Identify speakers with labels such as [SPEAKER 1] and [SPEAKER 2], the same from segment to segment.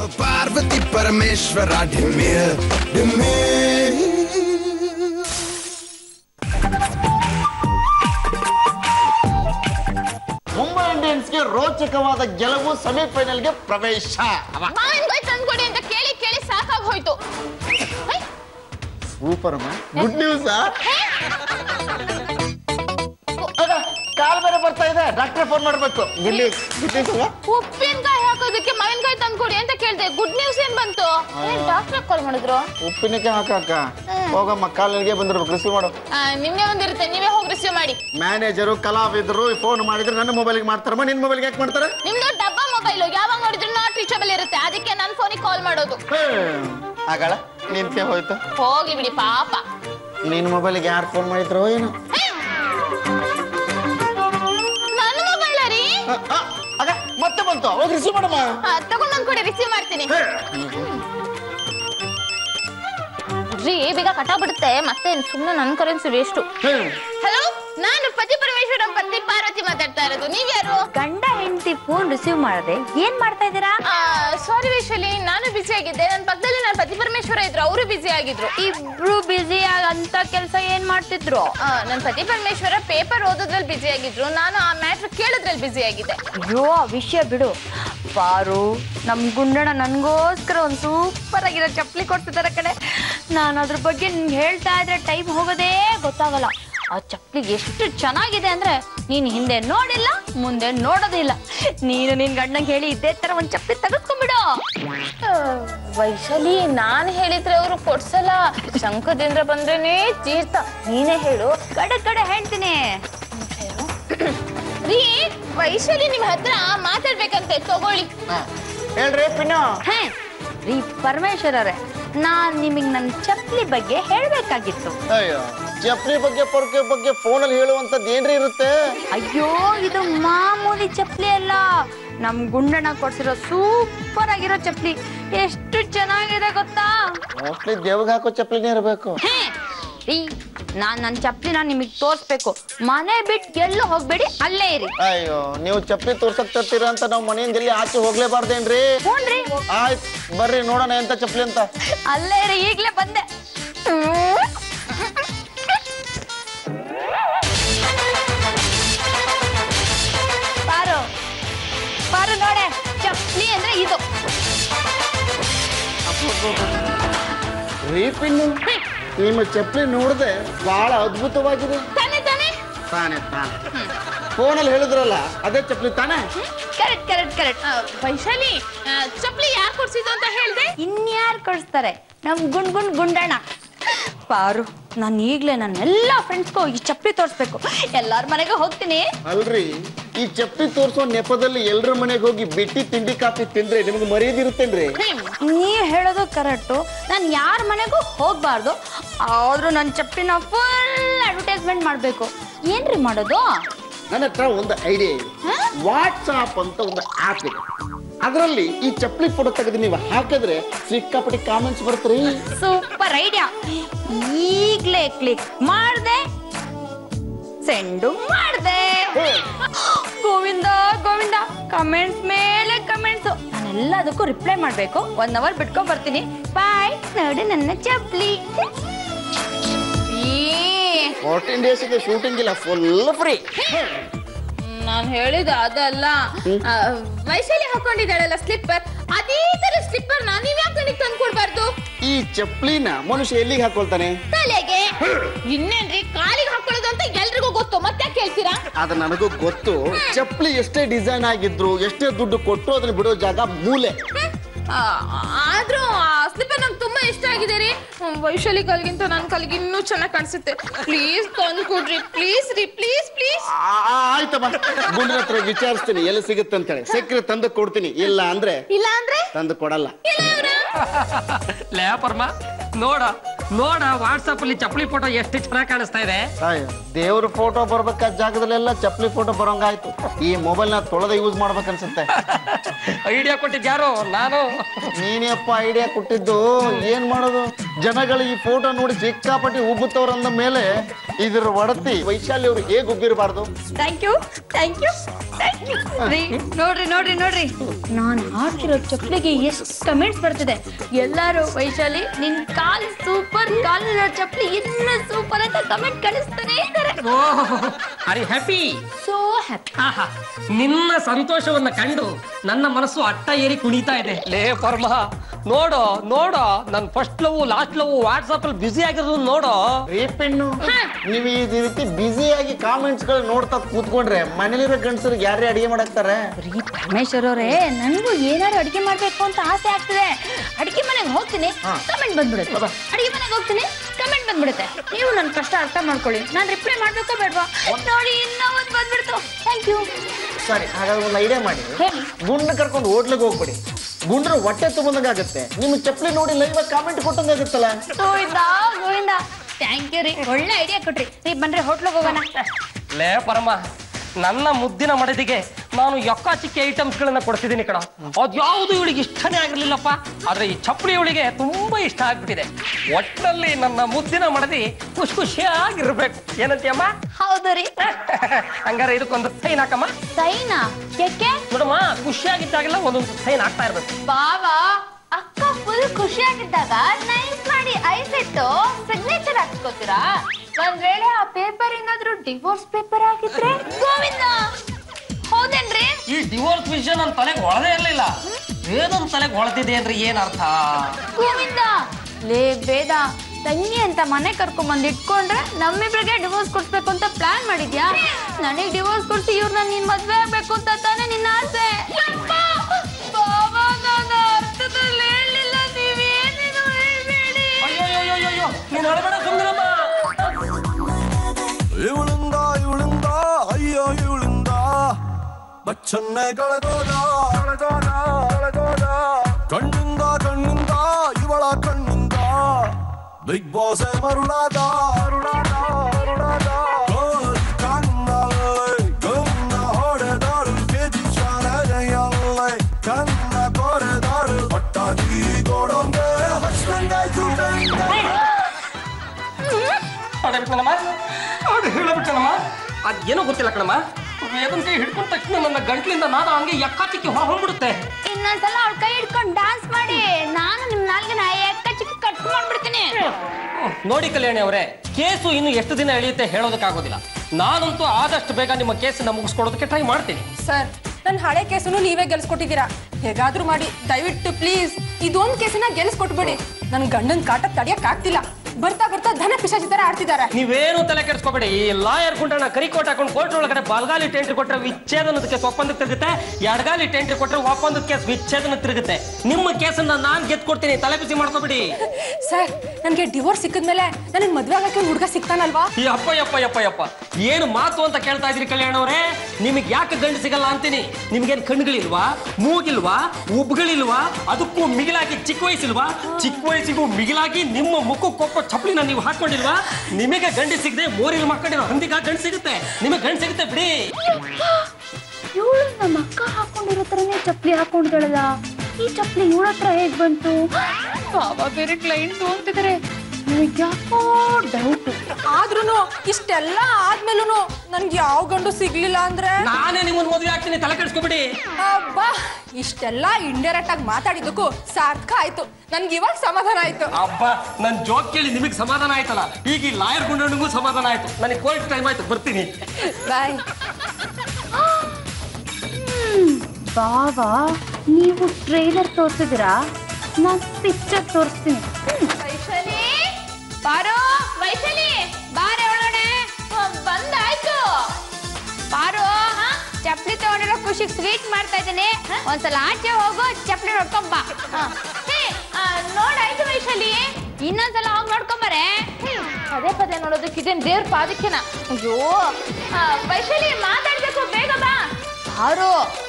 [SPEAKER 1] ಪಾರ್ವತಿ ಪರಮೇಶ್ವರ ಡಿಮ್ಮಿಲ್ ಡಿಮ್ಮಿಲ್
[SPEAKER 2] ಮುಂಬೈ ಇಂಡಿಯನ್ಸ್ಗೆ ರೋಚಕವಾದ ಗೆಲುವು ಸೆಮಿಫೈನಲ್ಗೆ ಪ್ರವೇಶ
[SPEAKER 3] ಮಾವಿನಕಾಯಿ ತಂದ್ಕೊಡಿ ಅಂತ ಕೇಳಿ ಕೇಳಿ ಸಾಕಾಗ್ ಹೋಯ್ತು ಐ,
[SPEAKER 2] ಸೂಪರ್ ಗುಡ್ ನ್ಯೂಸ್ ಕಾಲ್ ಬೇರೆ ಬರ್ತಾ ಇದೆ ಡಾಕ್ಟರ್ ಫೋನ್ ಮಾಡ್ಬೇಕು ಗುಡ್ ನ್ಯೂಸ್ ಗುಡ್ ನ್ಯೂಸ್
[SPEAKER 3] ಉಪ್ಪಿನಕಾಯಿ ಹಾಕೋದಕ್ಕೆ ಮಾವಿನಕಾಯಿ ತಂದ್ಕೊಡಿ ಅಂತ ಕೇಳ್ದೆ ಗುಡ್ ನ್ಯೂಸ್ ಏನ್ ಬಂತು ಡಾಕ್ಟರ್ ಕಾಲ್ ಮಾಡಿದ್ರು
[SPEAKER 2] ಉಪ್ಪಿನಕ್ಕೆ ಹಾಕಕ್ಕ ಹೋಗಮ್ಮ ಕಾಲಿಗೆ ಬಂದಿರ್ಬೇಕು ರಿಸೀವ್ ಮಾಡು
[SPEAKER 3] ಆ, ನಿಮ್ಗೆ ಒಂದಿರುತ್ತೆ ನೀವೇ ಹೋಗಿ ರಿಸೀವ್ ಮಾಡಿ
[SPEAKER 2] ಮ್ಯಾನೇಜರು ಕಲಾವಿದರು ಫೋನ್ ಮಾಡಿದ್ರೆ ನನ್ನ ಮೊಬೈಲ್ಗೆ ಮಾಡ್ತಾರಮ್ಮ ನಿನ್ನ ಮೊಬೈಲ್ಗೆ ಯಾಕೆ ಮಾಡ್ತಾರೆ
[SPEAKER 3] ನಿಮ್ದು ಡಬ್ಬಾ ಮೊಬೈಲ್ ಯಾವಾಗ ನೋಡಿದ್ರು ನಾಟ್ ರೀಚಬಲ್ ಇರುತ್ತೆ ಅದಕ್ಕೆ ನನ್ನ ಫೋನಿಗೆ ಕಾಲ್ ಮಾಡೋದು
[SPEAKER 2] ಆಗಳ ನಿನ್ಕೆ ಹೋಯ್ತು
[SPEAKER 3] ಹೋಗ್ಲಿ ಬಿಡಿ ಪಾಪ
[SPEAKER 2] ನಿನ್ನ ಮೊಬೈಲ್ಗೆ ಯಾರು ಫೋನ್ ಮಾಡಿದ್ರು ಏನು
[SPEAKER 3] ನನ್ನ ಮೊಬೈಲ್ ರೀ
[SPEAKER 2] ಆ, ಆ, ಆಗ ಮತ್ತೆ ಬಂತು ಹೋಗಿ ರಿಸೀವ್ ಮಾಡಮ್ಮ
[SPEAKER 3] ಆ, ತಗೊಂಡ್ ಬಂದ್ಕೊಡಿ ರಿಸೀವ್ ಮಾಡ್ತೀನಿ ರೀ ಬೇಗ ಕಟ್ಟಾಗ್ಬಿಡುತ್ತೆ ಮತ್ತೆ ಸುಮ್ಮನೆ ನನ್ನ ಕರೆನ್ಸಿ ವೇಸ್ಟು ಹಲೋ ನಾನು ಪತಿ ಪರಮೇಶ್ವರ ಪತ್ನಿ ಪಾರ್ವತಿ ಮಾತಾಡ್ತಾ ಇರೋದು ನೀವ್ಯಾರು
[SPEAKER 4] ಗಂಡ ಹೆಂಡತಿ ಫೋನ್ ರಿಸೀವ್ ಮಾಡದೆ ಏನ್ ಮಾಡ್ತಾ ಇದ್ದೀರಾ
[SPEAKER 3] ಸಾರಿ ವೈಶಾಲಿ ನಾನು ಬಿಸಿ ಆಗಿದ್ದೆ ನನ್ನ ಪಕ್ಕದಲ್ಲಿ ನನ್ನ ಪತಿ ಪರಮೇಶ್ವರ ಇದ್ರು ಅವರು ಬಿಸಿ ಆಗಿದ್ರು
[SPEAKER 4] ಇಬ್ರು ಬ್ಯುಸಿ ಅಂತ ಕೆಲಸ ಏನ್ ಮಾಡ್ತಿದ್ರು
[SPEAKER 3] ನನ್ನ ಪತಿ ಪರಮೇಶ್ವರ ಪೇಪರ್ ಓದೋದ್ರಲ್ಲಿ ಬಿಸಿ ಆಗಿದ್ರು ನಾನು ಆ ಮ್ಯಾಟ್ರ್ ಕೇಳೋದ್ರಲ್ಲಿ ಬಿಸಿ ಆಗಿದ್ದೆ
[SPEAKER 4] ಅಯ್ಯೋ ಆ ವಿಷಯ ಬಿಡು ಪಾರು ನಮ್ ಗುಂಡಣ್ಣ ನನ್ಗೋಸ್ಕರ ಒಂದ್ ಸೂಪರ್ ಆಗಿರೋ ಚಪ್ಪಲಿ ಕೊಡ್ತಿದ್ದಾರೆ ಕಡೆ ನಾನು ಅದ್ರ ಬಗ್ಗೆ ನಿನ್ಗೆ ಹೇಳ್ತಾ ಇದ್ರೆ ಟೈಮ್ ಹೋಗೋದೇ ಗೊತ್ತಾಗಲ್ಲ ಆ ಚಪ್ಪಲಿ ಎಷ್ಟು ಚೆನ್ನಾಗಿದೆ ಅಂದ್ರೆ ನೀನ್ ಹಿಂದೆ ನೋಡಿಲ್ಲ ಮುಂದೆ ನೋಡೋದಿಲ್ಲ ನೀನು ನಿನ್ ಗಂಡಂಗೆ ಹೇಳಿ ಇದೇ ತರ ಒಂದ್ ಚಪ್ಪಲಿ ತೆಗೆದ್ಕೊಂಡ್ಬಿಡು
[SPEAKER 3] ಆ, ವೈಶಾಲಿ ನಾನು ಹೇಳಿದ್ರೆ ಅವರು ಕೊಡ್ಸಲ್ಲ ಶಂಕದಿಂದ ಬಂದ್ರೇನೆ ತೀರ್ಥ ನೀನೇ ಹೇಳು
[SPEAKER 4] ಕಡೆ ಕಡೆ ಹೇಳ್ತೀನಿ
[SPEAKER 3] ರೀ ವೈಶಾಲಿ ನಿಮ್ ಹತ್ರ ಮಾತಾಡ್ಬೇಕಂತೆ ತಗೊಳ್ಳಿ
[SPEAKER 2] ಹೇಳ್ರಿ ಪಿನ್ನು
[SPEAKER 4] ಹೇ ರೀ ಪರಮೇಶ್ವರರೇ ನಾನ್ ನಿಮಗ್ ನನ್ನ ಚಪ್ಪಲಿ ಬಗ್ಗೆ ಹೇಳ್ಬೇಕಾಗಿತ್ತು
[SPEAKER 2] ಅಯ್ಯೋ ಚಪ್ಲಿ ಬಗ್ಗೆ ಪೊರ್ಕೆ ಬಗ್ಗೆ ಫೋನಲ್ಲಿ ಹೇಳುವಂತದ್ದು ಏನ್ರಿ ಇರುತ್ತೆ
[SPEAKER 4] ಅಯ್ಯೋ ಇದು ಮಾಮೂಲಿ ಚಪ್ಪಲಿ ಅಲ್ಲ ನಮ್ ಗುಂಡಣ್ಣ ಕೊಡ್ಸಿರೋ ಸೂಪರ್ ಆಗಿರೋ ಚಪ್ಪಲಿ ಎಷ್ಟು ಚೆನ್ನಾಗಿದೆ ಗೊತ್ತಾ
[SPEAKER 2] ಮೋಸ್ಟ್ಲಿ ದೇವ್ಗೆ ಹಾಕೋ ಚಪ್ಲಿನೇ ಇರಬೇಕು
[SPEAKER 4] ಹೇ ರೀ ನಾನ್ ನನ್ನ ಚಪ್ಪಲಿನ ನಿಮಗ್ ತೋರ್ಸ್ಬೇಕು ಮನೆ ಬಿಟ್ಟು ಎಲ್ಲೂ ಹೋಗ್ಬೇಡಿ ಅಲ್ಲೇ ಇರಿ
[SPEAKER 2] ಅಯ್ಯೋ ನೀವು ಚಪ್ಲಿ ತೋರ್ಸಕ್ ತರ್ತೀರಾ ಅಂತ ನಾವು ಮನೆಯಿಂದ ಎಲ್ಲಿ ಆಚೆ ಹೋಗ್ಲೇಬಾರ್ದೇನ್ರಿ
[SPEAKER 4] ಹ್ಞೂನ್ರಿ
[SPEAKER 2] ಆಯ್ತ್ ಬರ್ರಿ ನೋಡೋಣ ಎಂತ ಚಪ್ಲಿ ಅಂತ
[SPEAKER 4] ಅಲ್ಲೇ ಇರಿ ಈಗ್ಲೇ ಬಂದೆ ಪಾರು ಪಾರು ನೋಡೆ ಚಪ್ಪಲಿ ಅಂದ್ರೆ ಇದು
[SPEAKER 2] ರೀ ಪಿನ್ನು ನಿಮ್ಮ ಚಪ್ಲಿ ನೋಡಿದೆ ಬಹಳ ಅದ್ಭುತವಾಗಿದೆ
[SPEAKER 3] ತಾನೇ ತಾನೇ
[SPEAKER 2] ತಾನೆ ತಾನೆ ಫೋನಲ್ಲಿ ಹೇಳಿದ್ರಲ್ಲ ಅದೇ ಚಪ್ಲಿ ತಾನೆ
[SPEAKER 4] ಕರೆಕ್ಟ್ ಕರೆಕ್ಟ್ ಕರೆಕ್ಟ್
[SPEAKER 3] ಆ, ವೈಶಾಲಿ ಆ, ಚಪ್ಲಿ ಯಾರು ಕೊಡ್ಸಿದ್ದು ಅಂತ ಹೇಳ್ದೆ
[SPEAKER 4] ಇನ್ಯಾರು ಕೊಡಿಸ್ತಾರೆ ನಮ್ ಗುಂಡ್ ಗುಂಡ್ ಗುಂಡಣ್ಣ ಪಾರು ನಾನು ಈಗ್ಲೇ ನನ್ನ ಎಲ್ಲ ಫ್ರೆಂಡ್ಸ್ಗೂ ಈ ಚಪ್ಪಲಿ ತೋರಿಸ್ಬೇಕು ಎಲ್ಲಾರ ಮನೆಗೂ ಹೋಗ್ತೀನಿ
[SPEAKER 2] ಅಲ್ರಿ ಈ ಚಪ್ಲಿ ತೋರ್ಸೋ ನೆಪದಲ್ಲಿ ಎಲ್ರ ಮನೆಗೆ ಹೋಗಿ ಬಿಟ್ಟಿ ತಿಂಡಿ ಕಾಫಿ ತಿಂದ್ರೆ ನಿಮ್ಗೆ ಮರ್ಯಾದಿರುತ್ತೇನ್ರಿ
[SPEAKER 4] ನೀವ್ ಹೇಳೋದು ಕರೆಕ್ಟು ನಾನು ಯಾರ ಮನೆಗೂ ಹೋಗ್ಬಾರ್ದು ಆದ್ರೂ ನನ್ನ ಚಪ್ಪಲಿನ ಫುಲ್ ಅಡ್ವರ್ಟೈಸ್ಮೆಂಟ್ ಮಾಡಬೇಕು ಏನ್ರಿ ಮಾಡೋದು
[SPEAKER 2] ನನ್ನ ಹತ್ರ ಒಂದು ಐಡಿಯಾ ಇದೆ ವಾಟ್ಸಾಪ್ ಅಂತ ಒಂದು ಆಪ್ ಇದೆ ಅದರಲ್ಲಿ ಈ ಚಪ್ಪಲಿ ಫೋಟೋ ತೆಗೆದು ನೀವು ಹಾಕಿದ್ರೆ ಸಿಕ್ಕಾಪಟ್ಟಿ ಕಾಮೆಂಟ್ಸ್ ಬರುತ್ತೆ
[SPEAKER 4] ಸೂಪರ್ ಐಡಿಯಾ ಈಗ್ಲೇ ಕ್ಲಿಕ್ ಮಾಡ್ದೆ ಸೆಂಡು ಮಾಡ್ದೆ ಗೋವಿಂದ ಗೋವಿಂದ ಕಮೆಂಟ್ಸ್ ಮೇಲೆ ಕಮೆಂಟ್ಸ್ ನಾನೆಲ್ಲದಕ್ಕೂ ರಿಪ್ಲೈ ಮಾಡ್ಬೇಕು ಒನ್ ಅವರ್ ಬಿಟ್ಕೊಂಡ್ ಬರ್ತೀನಿ ಬಾಯ್ ನೋಡಿ ನನ್ನ ಚಪ್ಲಿ
[SPEAKER 2] ಫೋರ್ಟೀನ್ ಡೇಸ್ಗೆ ಶೂಟಿಂಗ್ ಇಲ್ಲ ಫುಲ್ ಫ್ರೀ
[SPEAKER 3] ನಾನು ಹೇಳಿದ ಅದಲ್ಲ ಆ, ವೈಶಾಲಿ ಹಾಕೊಂಡಿದ್ದಾಳಲ್ಲ ಸ್ಲಿಪ್ಪರ್ ಅದೇ ತರ ಸ್ಲಿಪ್ಪರ್ ನಾ ನೀವ್ ಯಾಕೆ ನನಗೆ ತಂದು ಕೊಡ್ಬಾರ್ದು
[SPEAKER 2] ಈ ಚಪ್ಲಿನ ಮನುಷ್ಯ ಎಲ್ಲಿಗೆ ಹಾಕೊಳ್ತಾನೆ
[SPEAKER 3] ತಲೆಗೆ ಇನ್ನೇನ್ರಿ ಕಾಲಿಗೆ ಹಾಕೊಳ್ಳೋದು ಅಂತ ಎಲ್ರಿಗೂ ಗೊತ್ತು ಮತ್ತೆ ಯಾಕೆ ಹೇಳ್ತೀರಾ
[SPEAKER 2] ಅದು ನನಗೂ ಗೊತ್ತು ಚಪ್ಪಲಿ ಎಷ್ಟೇ ಡಿಸೈನ್ ಆಗಿದ್ರು ಎಷ್ಟೇ ದುಡ್ಡು ಕೊಟ್ಟರು ಅದನ್ನ ಬಿಡೋ ಜಾಗ ಮೂಲೆ
[SPEAKER 3] ಆ, ಆದ್ರೂ ಆ ಸ್ಲಿಪ್ಪರ್ ನಂಗೆ ತುಂಬಾ ಇಷ್ಟ ಆಗಿದೆ ರೀ ಹ್ಮ್, ವೈಶಾಲಿ ಕಲ್ಗಿಂತ ನನ್ನ ಕಲ್ಗೆ ಇನ್ನೂ ಚೆನ್ನಾಗಿ ಕಾಣಿಸುತ್ತೆ ಪ್ಲೀಸ್ ತಂದು ಕೊಡ್ರಿ ಪ್ಲೀಸ್ ರೀ ಪ್ಲೀಸ್ ಪ್ಲೀಸ್
[SPEAKER 2] ಆ- ಆ- ಆಯ್ತಮ್ಮ ಗುಂಡಿನ ಹತ್ರ ವಿಚಾರಿಸ್ತೀನಿ ಎಲ್ಲಿ ಸಿಗುತ್ತೆ ಅಂತೇಳಿ ಸಿಕ್ಕರೆ ತಂದು ಕೊಡ್ತೀನಿ ಇಲ್ಲ ಅಂದ್ರೆ
[SPEAKER 3] ಇಲ್ಲ ಅಂದ್ರೆ
[SPEAKER 2] ತಂದು ಕೊಡಲ್ಲ
[SPEAKER 3] ಇಲ್ಲ ಇವ್ರು
[SPEAKER 5] ಲೇ ಪರ್ಮ ನೋಡ ನೋಡ ವಾಟ್ಸಪ್ ಅಲ್ಲಿ ಚಪ್ಪಲಿ ಫೋಟೋ ಎಷ್ಟು ಚೆನ್ನಾಗಿ ಕಾಣಿಸ್ತಾ ಇದೆ
[SPEAKER 2] ಅಯ್ಯೋ ದೇವ್ರ ಫೋಟೋ ಬರ್ಬೇಕಾದ ಜಾಗದಲ್ಲೆಲ್ಲ ಚಪ್ಪಲಿ ಫೋಟೋ ಬರೋಂಗಾಯ್ತು ಈ ಮೊಬೈಲ್ ನ ತೊಳೆದ ಯೂಸ್ ಮಾಡ್ಬೇಕನ್ಸುತ್ತೆ
[SPEAKER 5] ಐಡಿಯಾ ಕೊಟ್ಟಿದ್ಯಾರು ನಾನು
[SPEAKER 2] ನೀನೇ ಅಪ್ಪ ಐಡಿಯಾ ಕೊಟ್ಟಿದ್ದು ಏನ್ ಮಾಡೋದು ಜನಗಳು ಈ ಫೋಟೋ ನೋಡಿ ಸಿಕ್ಕಾಪಟ್ಟಿ ಉಬ್ಬುತ್ತವ್ರ ಅಂದ ಮೇಲೆ ಇದ್ರ ಒಡತಿ ವೈಶಾಲಿ ಅವ್ರು ಹೇಗ್ ಉಬ್ಬಿರಬಾರ್ದು
[SPEAKER 4] thank you thank you thank you ರೀ ನೋಡ್ರಿ ನೋಡ್ರಿ ನೋಡ್ರಿ ನಾನು ಹಾಕಿರೋ ಚಪ್ಪಲಿಗೆ ಎಷ್ಟು ಕಮೆಂಟ್ಸ್ ಬರ್ತಿದೆ ಎಲ್ಲರೂ ವೈಶಾಲಿ ನಿನ್ ಕಾಲ್ ಸೂಪರ್ ಕಾಲಿರೋ ಚಪ್ಪಲಿ ಇನ್ನು ಸೂಪರ್ ಅಂತ ಕಮೆಂಟ್ ಕಳಿಸ್ತಾನೆ ಇದ್ದಾರೆ
[SPEAKER 5] ಅರಿ ಹ್ಯಾಪಿ
[SPEAKER 4] ಸೋ ಹ್ಯಾಪಿ
[SPEAKER 5] ಆಹಾ ನಿನ್ನ ಸಂತೋಷವನ್ನ ಕಂಡು ನನ್ನ ಮನಸ್ಸು ಅಟ್ಟ ಏರಿ ಕುಣಿತಾ ಇದೆ ಲೇ ಪರ್ಮ ನೋಡು ನೋಡು ನನ್ first love last love WhatsApp ಅಲ್ಲಿ ಬಿಸಿ ಆಗಿರೋದು ನೋಡು
[SPEAKER 2] ರೀಪೆಣ್ಣು ನೀವು ಈ ರೀತಿ ಬ್ಯುಸಿಯಾಗಿ ಕಾಮೆಂಟ್ಸ್ ಗಳು ನೋಡ್ತಾ ಕೂತ್ಕೊಂಡ್ರೆ ಮನೇಲಿರೋ ಗಂಡಸರಿಗೆ ಯಾರೇ ಅಡಿಗೆ ಮಾಡಾಕ್ತಾರೆ
[SPEAKER 4] ರೀ ಪರಮೇಶ್ವರ್ ಅವರೇ ನನಗೂ ಏನಾದ್ರು ಅಡಿಗೆ ಮಾಡ್ಬೇಕು ಅಂತ ಆಸೆ ಆಗ್ತಿದೆ ಅಡಿಗೆ ಮನೆಗೆ ಹೋಗ್ತೀನಿ ಕಮೆಂಟ್ ಬಂದ್ಬಿಡುತ್ತೆ ಅಡಿಗೆ ಮನೆಗೆ ಹೋಗ್ತೀನಿ ಕಮೆಂಟ್ ಬಂದ್ಬಿಡುತ್ತೆ ನೀವು ನನ್ನ ಕಷ್ಟ ಅರ್ಥ ಮಾಡ್ಕೊಳ್ಳಿ ನಾನು ರಿಪ್ಲೈ ಮಾಡ್ಬೇಕೋ ಬೇಡವಾ ನೋಡಿ ಇನ್ನೂ ಒಂದು ಬಂದ್ಬಿಡ್ತು ಥ್ಯಾಂಕ್ ಯು
[SPEAKER 2] ಸರಿ ಹಾಗಾದ್ರೆ ಒಂದು ಐಡಿಯಾ ಮಾಡಿ
[SPEAKER 4] ಹೇಳಿ
[SPEAKER 2] ಗುಂಡ ಕರ್ಕೊಂಡು ಹೋಟ್ಲಿಗೆ ಹೋಗ್ಬಿಡಿ ಗುಂಡ್ರ ಹೊಟ್ಟೆ ತುಂಬಂಗಾಗತ್ತೆ ನಿಮ್ಮ ಚಪ್ಪಲಿ ನೋಡಿ ಲೈವ್ ಕಾಮೆಂಟ್ ಕೊಟ್ಟಂಗಾಗುತ್ತಲ್ಲ
[SPEAKER 4] ಗೋವಿಂದ ಗೋವಿಂದ ಥ್ಯಾಂಕ್ ಯು ರೀ ಒಳ್ಳೆ ಐಡಿಯಾ ಕೊಟ್ರಿ ರೀ ಬನ್ರಿ ಹೋಟ್ಲಿಗೆ ಹೋಗೋಣ
[SPEAKER 5] ಲೇ ಪರಮ ನನ್ನ ಮುದ್ದಿನ ಮಡದಿಗೆ ನಾನು ಯಕ್ಕ ಚಿಕ್ಕಿ ಐಟಮ್ಸ್ಗಳನ್ನ ಕೊಡ್ತಿದ್ದೀನಿ ಕಣ ಅದ್ಯಾವುದು ಇವಳಿಗೆ ಇಷ್ಟನೇ ಆಗಿರ್ಲಿಲ್ಲಪ್ಪ ಆದ್ರೆ ಈ ಚಪ್ಪಲಿ ಇವಳಿಗೆ ತುಂಬಾ ಇಷ್ಟ ಆಗ್ಬಿಟ್ಟಿದೆ ಒಟ್ಟಲ್ಲಿ ನನ್ನ ಮುದ್ದಿನ ಮಡದಿ ಖುಷಿ ಖುಷಿಯಾಗಿರ್ಬೇಕು ಏನಂತೀಯಮ್ಮ
[SPEAKER 4] ಹೌದು ರೀ
[SPEAKER 5] ಹಂಗಾರೆ ಇದಕ್ಕೊಂದು ಸೈನ್ ಹಾಕಮ್ಮ
[SPEAKER 4] ಸೈನಾ ಯಾಕೆ
[SPEAKER 5] ನೋಡಮ್ಮ ಖುಷಿಯಾಗಿದ್ದಾಗೆಲ್ಲ ಒಂದೊಂದು ಸೈನ್ ಹಾಕ್ತಾ ಇರ್ಬೇಕು
[SPEAKER 4] ಬಾವಾ ಅಕ್ಕ ಫುಲ್ ಖುಷಿಯಾಗಿದ್ದಾಗ ನೈಸ್ ಮಾಡಿ ಐಸ್ ಇಟ್ಟು ಸಿಗ್ನೇಚರ್ ಹಾಕ್ಸ್ಕೊತೀರಾ ಒಂದ್ ವೇಳೆ ಆ ಪೇಪರ್ ಏನಾದ್ರೂ ಡಿವೋರ್ಸ್ ಪೇಪರ್ ಆಗಿದ್ರೆ ಗೋವಿಂದ ಹೌದೇನ್ರಿ
[SPEAKER 5] ಈ ಡಿವೋರ್ಸ್ ವಿಷಯ ನನ್ನ ತಲೆಗೆ ಹೊಳದೇ ಇರಲಿಲ್ಲ ಏನೊಂದು ತಲೆಗೆ ಹೊಳೆದಿದೆ ಅಂದ್ರೆ ಏನ್ ಅರ್ಥ
[SPEAKER 4] ಗೋವಿಂದ ಲೇ ವೇದ ತಂಗಿ ಅಂತ ಮನೆ ಕರ್ಕೊಂಡ್ ಬಂದ್ ಇಟ್ಕೊಂಡ್ರೆ ನಮ್ಮಿಬ್ರಿಗೆ ಡಿವೋರ್ಸ್ ಕೊಡ್ಸ್ಬೇಕು ಅಂತ ಪ್ಲಾನ್ ಮಾಡಿದ್ಯಾ ನನಗ್ ಡಿವೋರ್ಸ್ ಕೊಡ್ಸಿ ಇವ್ರನ್ನ ನೀನ್ ಮದ್ವೆ ಆಗ್ಬೇಕು ಅಂತ ತಾನೇ ನಿನ್ನ ಆಸೆ ಬಾಬಾ, ನಾನು ಅರ್ಥದಲ್ಲಿ ಹೇಳ್ಲಿಲ್ಲ, ನೀವೇನೇನೋ ಹೇಳ್ಬೇಡಿ.
[SPEAKER 5] ಅಯ್ಯೋ ನೀನು ಅಳಬೇಡ ಸುಮ್ಮನಿರಮ್ಮ
[SPEAKER 1] ಇವಳಿಂದ ಇವಳಿಂದ ಅಯ್ಯೋ ಇವಳಿಂದ ಬಚ್ಚನ್ನೆ ಕಳೆದೋದ ಕಳೆದೋದ ಕಳೆದೋದ ಕಣ್ಣಿಂದ ಕಣ್ಣಿಂದ ಇವಳ ಕಣ್ಣಿಂದ ಬಿಗ್ ಬಾಸ್ ಮರುಳಾದ ಮರುಳಾದ ಮರುಳಾದ ಗೋಲ್ ಕಣ್ಣಲ್ಲಿ ಕಣ್ಣ ಹೊಡೆದಾಳು ಕೆಜಿ ಶಾಲೆಯಲ್ಲಿ ಕಣ್ಣ ಕೊರೆದಾಳು ಒಟ್ಟಾಗಿ ಗೋಡೊಂದೆ ಹಚ್ಚಂಗಾಯ್ತು
[SPEAKER 5] ಬಿಟ್ಟನಮ್ಮ ಅದು ಹೇಳಬಿಟ್ಟನಮ್ಮ ಅದೇನೋ ಗೊತ್ತಿಲ್ಲ ಕಣಮ್ಮ ವೇದನ್ ಕೈ ಹಿಡ್ಕೊಂಡ ತಕ್ಷಣ ನನ್ನ ಗಂಟ್ಲಿಂದ ನಾದ ಹಂಗೆ ಎಕ್ಕಾಚಿಕ್ಕಿ ಹೊರ ಹೋಗ್ಬಿಡುತ್ತೆ
[SPEAKER 4] ಇನ್ನೊಂದ್ಸಲ ಅವ್ಳ ಕೈ ಹಿಡ್ಕೊಂಡು ಡಾನ್ಸ್ ಮಾಡಿ ನಾನು ನಿಮ್ ನಾಲ್ಗಿನ ಎಕ್ಕ ಚಿಕ್ಕ ಕಟ್ ಮಾಡ್ಬಿಡ್ತೀನಿ
[SPEAKER 5] ನೋಡಿ ಕಲ್ಯಾಣಿ ಅವರೇ ಕೇಸು ಇನ್ನು ಎಷ್ಟು ದಿನ ಎಳೆಯುತ್ತೆ ಹೇಳೋದಕ್ಕಾಗೋದಿಲ್ಲ ನಾನಂತೂ ಆದಷ್ಟು ಬೇಗ ನಿಮ್ಮ ಕೇಸನ್ನ ಮುಗಿಸ್ಕೊಡೋದಕ್ಕೆ ಟ್ರೈ ಮಾಡ್ತೀನಿ
[SPEAKER 6] ಸರ್ ನನ್ನ ಹಳೆ ಕೇಸನ್ನು ನೀವೇ ಗೆಲ್ಸ್ಕೊಟ್ಟಿದ್ದೀರಾ ಹೇಗಾದ್ರೂ ಮಾಡಿ ದಯವಿಟ್ಟು ಪ್ಲೀಸ್ ಇದೊಂದು ಕೇಸನ್ನ ಗೆಲ್ಸ್ಕೊಟ್ಬಿಡಿ ನನ್ನ ಗಂಡನ ಕಾಟ ತಡಿಯಕ್ ಆಗ್ತಿಲ್ಲ ಬರ್ತಾ ಬರ್ತಾ ಧನ ಪಿಶಾಚಿ ತರ ಆಡ್ತಿದ್ದಾರೆ
[SPEAKER 5] ನೀವೇನು ತಲೆ ಕೆಡಿಸ್ಕೋಬೇಡಿ ಈ ಲಾಯರ್ ಗುಂಡಣ್ಣ ಕರಿ ಕೋಟ್ ಹಾಕೊಂಡು ಕೋರ್ಟ್ ಒಳಗಡೆ ಬಲಗಾಲಿ ಟೆಂಟ್ರಿ ಕೊಟ್ರೆ ವಿಚ್ಛೇದನದ ಕೇಸ್ ಒಪ್ಪಂದಕ್ಕೆ ತಿರುಗುತ್ತೆ ಎಡಗಾಲಿ ಟೆಂಟ್ರಿ ಕೊಟ್ರೆ ಒಪ್ಪಂದದ ಕೇಸ್ ವಿಚ್ಛೇದನ ತಿರುಗುತ್ತೆ ನಿಮ್ಮ ಕೇಸನ್ನ ನಾನ್ ಗೆದ್ಕೊಡ್ತೀನಿ ತಲೆ ಬಿಸಿ ಮಾಡ್ಕೋಬೇಡಿ
[SPEAKER 6] ಸರ್ ನನಗೆ ಡಿವೋರ್ಸ್ ಸಿಕ್ಕಿದ್ಮೇಲೆ ನನಗೆ ಮದ್ವೆ ಆಗಕ್ಕೆ ಹುಡುಗ ಸಿಗ್ತಾನಲ್ವಾ
[SPEAKER 5] ಈ ಅಪ್ಪ ಯಪ್ಪ ಯಪ್ಪ ಯಪ್ಪ ಏನು ಮಾತು ಅಂತ ಕೇಳ್ತಾ ಇದ್ರಿ ಕಲ್ಯಾಣ ಅವರೇ ನಿಮಗೆ ಯಾಕೆ ಗಂಡು ಸಿಗಲ್ಲ ಅಂತೀನಿ ನಿಮ್ಗೇನ್ ಕಣ್ಗಳಿಲ್ವಾ ಮೂಗಿಲ್ವಾ ಉಬ್ಗಳಿಲ್ವಾ ಅದಕ್ಕೂ ಮಿಗಿಲಾಗಿ ಚಿಕ್ಕ ವಯಸ್ಸಿಲ್ವಾ ಚಿಕ್ಕ ವಯಸ್ಸಿಗೂ ಮಿಗಿಲಾಗಿ ನಿಮ್ಮ ಮುಖಕ್ಕೊಪ್ಪ ಚಪ್ಪಲಿನ ನೀವು ಹಾಕೊಂಡಿಲ್ವಾ ನಿಮಗೆ ಗಂಡು ಸಿಗದೆ ಮೋರಿಲ್ ಮಕ್ಕಳಿರೋ ಹಂದಿಗ ಗಂಡು ಸಿಗುತ್ತೆ ನಿಮಗೆ ಗಂಡು ಸಿಗುತ್ತೆ ಬಿಡಿ
[SPEAKER 4] ಇವಳು ನಮ್ಮ ಅಕ್ಕ ಹಾಕೊಂಡಿರೋ ತರನೇ ಚಪ್ಪಲಿ ಹಾಕೊಂಡಿದ್ದಾಳಲ್ಲ ಈ ಚಪ್ಪಲಿ ಇವಳ ಹತ್ರ ಹೇಗ್ ಬಂತು ಬಾಬಾ ಬೇರೆ ಕ್ಲೈಂಟ್ ಅಂತಿದ್ದಾರೆ ಯಾಕೋ ಡೌಟ್
[SPEAKER 6] ಆದ್ರೂ ಇಷ್ಟೆಲ್ಲ ಆದ್ಮೇಲೂ ನನ್ಗೆ ಯಾವ ಗಂಡು ಸಿಗ್ಲಿಲ್ಲ ಅಂದ್ರೆ
[SPEAKER 5] ನಾನೇ ನಿಮ್ಮನ್ನ ಮದುವೆ ಆಗ್ತೀನಿ ತಲೆ ಕೆಡಿಸ್ಕೊಬಿಡಿ
[SPEAKER 6] ಅಬ್ಬಾ ಇಷ್ಟೆಲ್ಲ ಇಂಡೈರೆಕ್ಟ್ ಆಗಿ ಮಾತಾಡಿದ್ದಕ್ಕೂ ಸಾರ್ಥಕ ಆಯ್ತು ನನ್ಗೆ ಇವಾಗ ಸಮಾಧಾನ ಆಯ್ತು
[SPEAKER 5] ಅಬ್ಬ ನನ್ ಜೋಕ್ ಕೇಳಿ ನಿಮಗೆ ಸಮಾಧಾನ ಆಯ್ತಲ್ಲ ಈಗ ಈ ಲಾಯರ್ ಗುಂಡನಿಗೂ ಸಮಾಧಾನ ಆಯ್ತು ನನಗೆ ಕೋರ್ಟ್ ಟೈಮ್ ಆಯ್ತು ಬರ್ತೀನಿ
[SPEAKER 6] ಬಾಯ್
[SPEAKER 4] ಬಾಬಾ ನೀವು ಟ್ರೈಲರ್ ತೋರಿಸಿದಿರಾ ನಾನು ಪಿಕ್ಚರ್ ತೋರಿಸ್ತೀನಿ
[SPEAKER 3] ವೈಶಾಲಿ ಬಾರೋ ವೈಶಾಲಿ ಬಾರೆ ಒಳಗಡೆ ಬಂದಾಯ್ತು
[SPEAKER 4] ಪಾರು ಚಪ್ಪಲಿ ತಗೊಂಡಿರೋ ಖುಷಿಗೆ ಸ್ವೀಟ್ ಮಾಡ್ತಾ ಇದ್ದೀನಿ ಒಂದ್ಸಲ ಆಚೆ ಹೋಗು ಚಪ್ಪಲಿ ನೋಡ್ಕೊಂಬ
[SPEAKER 3] ಹೇ ಆ, ನೋಡಾಯ್ತು ವೈಶಾಲಿ
[SPEAKER 4] ಇನ್ನೊಂದ್ಸಲ ಹೋಗಿ ನೋಡ್ಕೊಂಬರೆ
[SPEAKER 3] ಪದೇ ಪದೇ ನೋಡೋದಕ್ಕೆ ಇದೇನ್ ದೇವ್ರ ಪಾದಕ್ಕೆನ ಅಯ್ಯೋ ಆ, ವೈಶಾಲಿ ಮಾತಾಡ್ಬೇಕು ಬೇಗ ಬಾ
[SPEAKER 4] ಪಾರು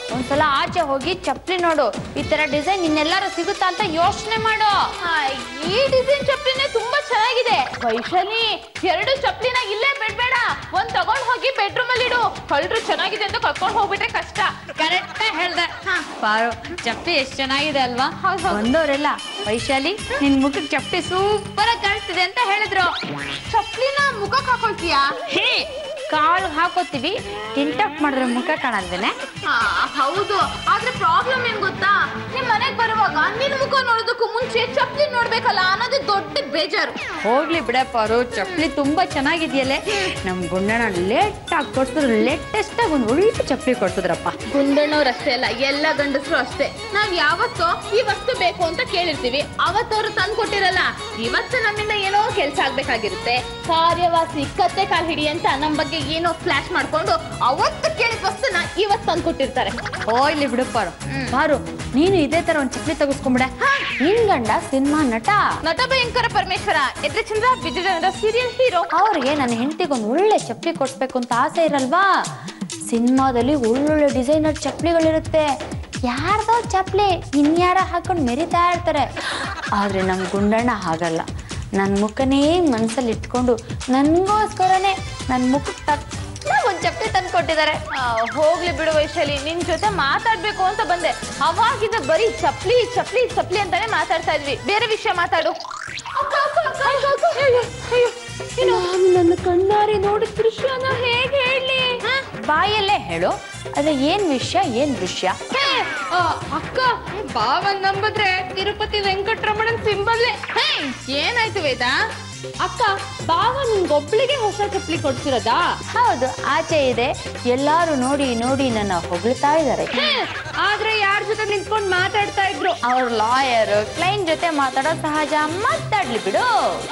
[SPEAKER 4] ಒಂದ್ಸಲ ಆಚೆ ಹೋಗಿ ಚಪ್ಪಲಿ ನೋಡು ಈ ತರ ಡಿಸೈನ್ ಇನ್ನೆಲ್ಲಾರು ಸಿಗುತ್ತಾ ಅಂತ ಯೋಚನೆ ಮಾಡು
[SPEAKER 3] ಆ, ಈ ಡಿಸೈನ್ ಚಪ್ಲಿನೇ ತುಂಬಾ ಚೆನ್ನಾಗಿದೆ ವೈಶಾಲಿ ಎರಡು ಚಪ್ಲಿನ ಇಲ್ಲೇ ಬಿಡ್ಬೇಡ ಒಂದ್ ತಗೊಂಡ್ ಹೋಗಿ ಬೆಡ್ರೂಮ್ ಅಲ್ಲಿ ಇಡು ಕಳ್ರು ಚೆನ್ನಾಗಿದೆ ಅಂತ ಕರ್ಕೊಂಡ್ ಹೋಗ್ಬಿಟ್ರೆ ಕಷ್ಟ
[SPEAKER 4] ಕರೆಕ್ಟ್ ಹೇಳ್ದೆ ಪಾರು ಚಪ್ಪಲಿ ಎಷ್ಟ್ ಚೆನ್ನಾಗಿದೆ ಅಲ್ವಾ
[SPEAKER 3] ಹೌದ್ ಹೌದು.
[SPEAKER 4] ಬಂದವರೆಲ್ಲ ವೈಶಾಲಿ ನಿನ್ ಮುಖಕ್ಕೆ ಚಪ್ಪಲಿ ಸೂಪರ್ ಆಗಿ ಕಾಣಿಸ್ತಿದೆ ಅಂತ ಹೇಳಿದ್ರು
[SPEAKER 3] ಚಪ್ಲಿನ ಮುಖಕ್ಕೆ ಹಾಕೊಳ್ತೀಯಾ
[SPEAKER 4] ಹೇ ಕಾಳು ಹಾಕೋತೀವಿ ಟಿಂಟಪ್ ಮಾಡಿದ್ರೆ ಮುಖ ಕಾಣಲ್ದೇನೆ
[SPEAKER 3] ಆ, ಹೌದು ಆದ್ರೆ ಪ್ರಾಬ್ಲಮ್ ಏನ್ ಗೊತ್ತಾ ನಿಮ್ ಮನೆಗ್ ಬರುವಾಗ ನಿನ್ ಮುಖ ನೋಡೋದಕ್ಕೂ ಮುಂಚೆ ಚಪ್ಲಿ ನೋಡ್ಬೇಕಲ್ಲ ಅನ್ನೋದು ದೊಡ್ಡ ಬೇಜಾರು
[SPEAKER 4] ಹೋಗ್ಲಿ ಬಿಡಪ್ಪ ಅವರು ಚಪ್ಪಲಿ ತುಂಬಾ ಚೆನ್ನಾಗಿದೆಯಲ್ಲೇ ನಮ್ ಗುಂಡಣ್ಣ ಲೇಟ್ ಆಗಿ ಕೊಡ್ಸಿದ್ರು ಲೇಟೆಸ್ಟ್ ಆಗಿ ಒಂದು ಒಳ್ಳೆ ಚಪ್ಪಲಿ ಕೊಡ್ಸಿದ್ರಪ್ಪ
[SPEAKER 3] ಗುಂಡಣ್ಣವ್ರು ಅಷ್ಟೇ ಅಲ್ಲ ಎಲ್ಲ ಗಂಡಸರು ಅಷ್ಟೇ ನಾವ್ ಯಾವತ್ತೋ ಈ ವಸ್ತು ಬೇಕು ಅಂತ ಕೇಳಿರ್ತೀವಿ ಅವತ್ತವ್ರು ತಂದು ಕೊಟ್ಟಿರಲ್ಲ ಇವತ್ತು ನಮ್ಮಿಂದ ಏನೋ ಕೆಲ್ಸ ಆಗ್ಬೇಕಾಗಿರುತ್ತೆ ಕಾರ್ಯವಾಸಿ ಕತ್ತೆ ಕಾಲ್ ಹಿಡಿ ಅಂತ ನಮ್ ಬಗ್ಗೆ ಏನೋ ಫ್ಲಾಶ್ ಮಾಡ್ಕೊಂಡು ಅವತ್ತು ಕೇಳಿದ ವಸ್ತುನ ಇವತ್ತು ತಂದು ಕೊಟ್ಟಿರ್ತಾರೆ
[SPEAKER 4] ಹೋಗ್ಲಿ ಬಿಡು ಪಾರು ಪಾರು ನೀನು ಇದೇ ತರ ಒಂದ್ ಚಪ್ಪಲಿ ತೆಗೆಸ್ಕೊಂಬಿಡೆ ನಿನ್ ಗಂಡ ಸಿನಿಮಾ ನಟ
[SPEAKER 3] ನಟ ಭಯಂಕರ ಪರಮೇಶ್ವರ ಎದ್ರೆ ಚಂದ್ರ ವಿಜಯಚಂದ್ರ ಸೀರಿಯಲ್ ಹೀರೋ
[SPEAKER 4] ಅವ್ರಿಗೆ ನನ್ನ ಹೆಂಡತಿಗೆ ಒಂದು ಒಳ್ಳೆ ಚಪ್ಪಲಿ ಕೊಡ್ಸ್ಬೇಕು ಅಂತ ಆಸೆ ಇರಲ್ವಾ ಸಿನಿಮಾದಲ್ಲಿ ಒಳ್ಳೊಳ್ಳೆ ಡಿಸೈನರ್ ಚಪ್ಪಲಿಗಳಿರುತ್ತೆ ಯಾರ್ದೋ ಚಪ್ಪಲಿ ಇನ್ಯಾರ ಹಾಕೊಂಡು ಮೆರಿತಾ ಇರ್ತಾರೆ ಆದ್ರೆ ನಮ್ ಗುಂಡಣ್ಣ ಹಾಗಲ್ಲ ನನ್ನ ಮುಖನೇ ಮನ್ಸಲ್ಲಿ ಇಟ್ಕೊಂಡು ನನಗೋಸ್ಕರನೇ ನನ್ನ ಮುಖಕ್ಕೆ ತಕ್ಕ ಒಂದು ಚಪ್ಪಲಿ ತಂದು ಕೊಟ್ಟಿದ್ದಾರೆ
[SPEAKER 3] ಆ, ಹೋಗ್ಲಿ ಬಿಡು ವೈಶಾಲಿ ನಿನ್ ಜೊತೆ ಮಾತಾಡ್ಬೇಕು ಅಂತ ಬಂದೆ ಅವಾಗಿಂದ ಬರೀ ಚಪ್ಲಿ ಚಪ್ಲಿ ಚಪ್ಲಿ ಅಂತಾನೆ ಮಾತಾಡ್ತಾ ಇದ್ವಿ ಬೇರೆ ವಿಷಯ ಮಾತಾಡು ಅಕ್ಕ, ಅಕ್ಕ, ಅಕ್ಕ, ಅಕ್ಕ, ಅಕ್ಕ, ಅಯ್ಯೋ, ಅಯ್ಯೋ. ಏನು?
[SPEAKER 4] ನನ್ನ ಕಣ್ಣಾರೆ ನೋಡಿದ ದೃಶ್ಯನ ಹೇಗೆ ಹೇಳಿ ಬಾಯಲ್ಲೇ ಹೇಳು ಅದ್ರ ಏನ್ ವಿಷಯ ಏನ್ ದೃಶ್ಯ
[SPEAKER 3] ಹೇ, ಆ, ಅಕ್ಕ ಬಾವನ್ ನಂಬದ್ರೆ ತಿರುಪತಿ ವೆಂಕಟರಮಣನ್ ಸಿಂಬಲ್ಲೇ ಹೇ ಏನಾಯ್ತು ವೇದ ಅಕ್ಕ ಬಾವ ನಿನ್ಗೊಬ್ಳಿಗೆ ಹೊಸ ಚಪ್ಲಿ ಕೊಡ್ಸಿರೋದಾ
[SPEAKER 4] ಹೌದು ಆಚೆ ಇದೆ ಎಲ್ಲಾರು ನೋಡಿ ನೋಡಿ ನನ್ನ ಹೊಗಳ್ತಾ ಇದ್ದಾರೆ
[SPEAKER 3] ಆದ್ರೆ ಯಾರ ಜೊತೆ ನಿಂತ್ಕೊಂಡು ಮಾತಾಡ್ತಾ ಇದ್ರು
[SPEAKER 4] ಅವ್ರ ಲಾಯರ್ ಕ್ಲೈಂಟ್ ಜೊತೆ ಮಾತಾಡೋ ಸಹಜ ಮಾತಾಡ್ಲಿ ಬಿಡು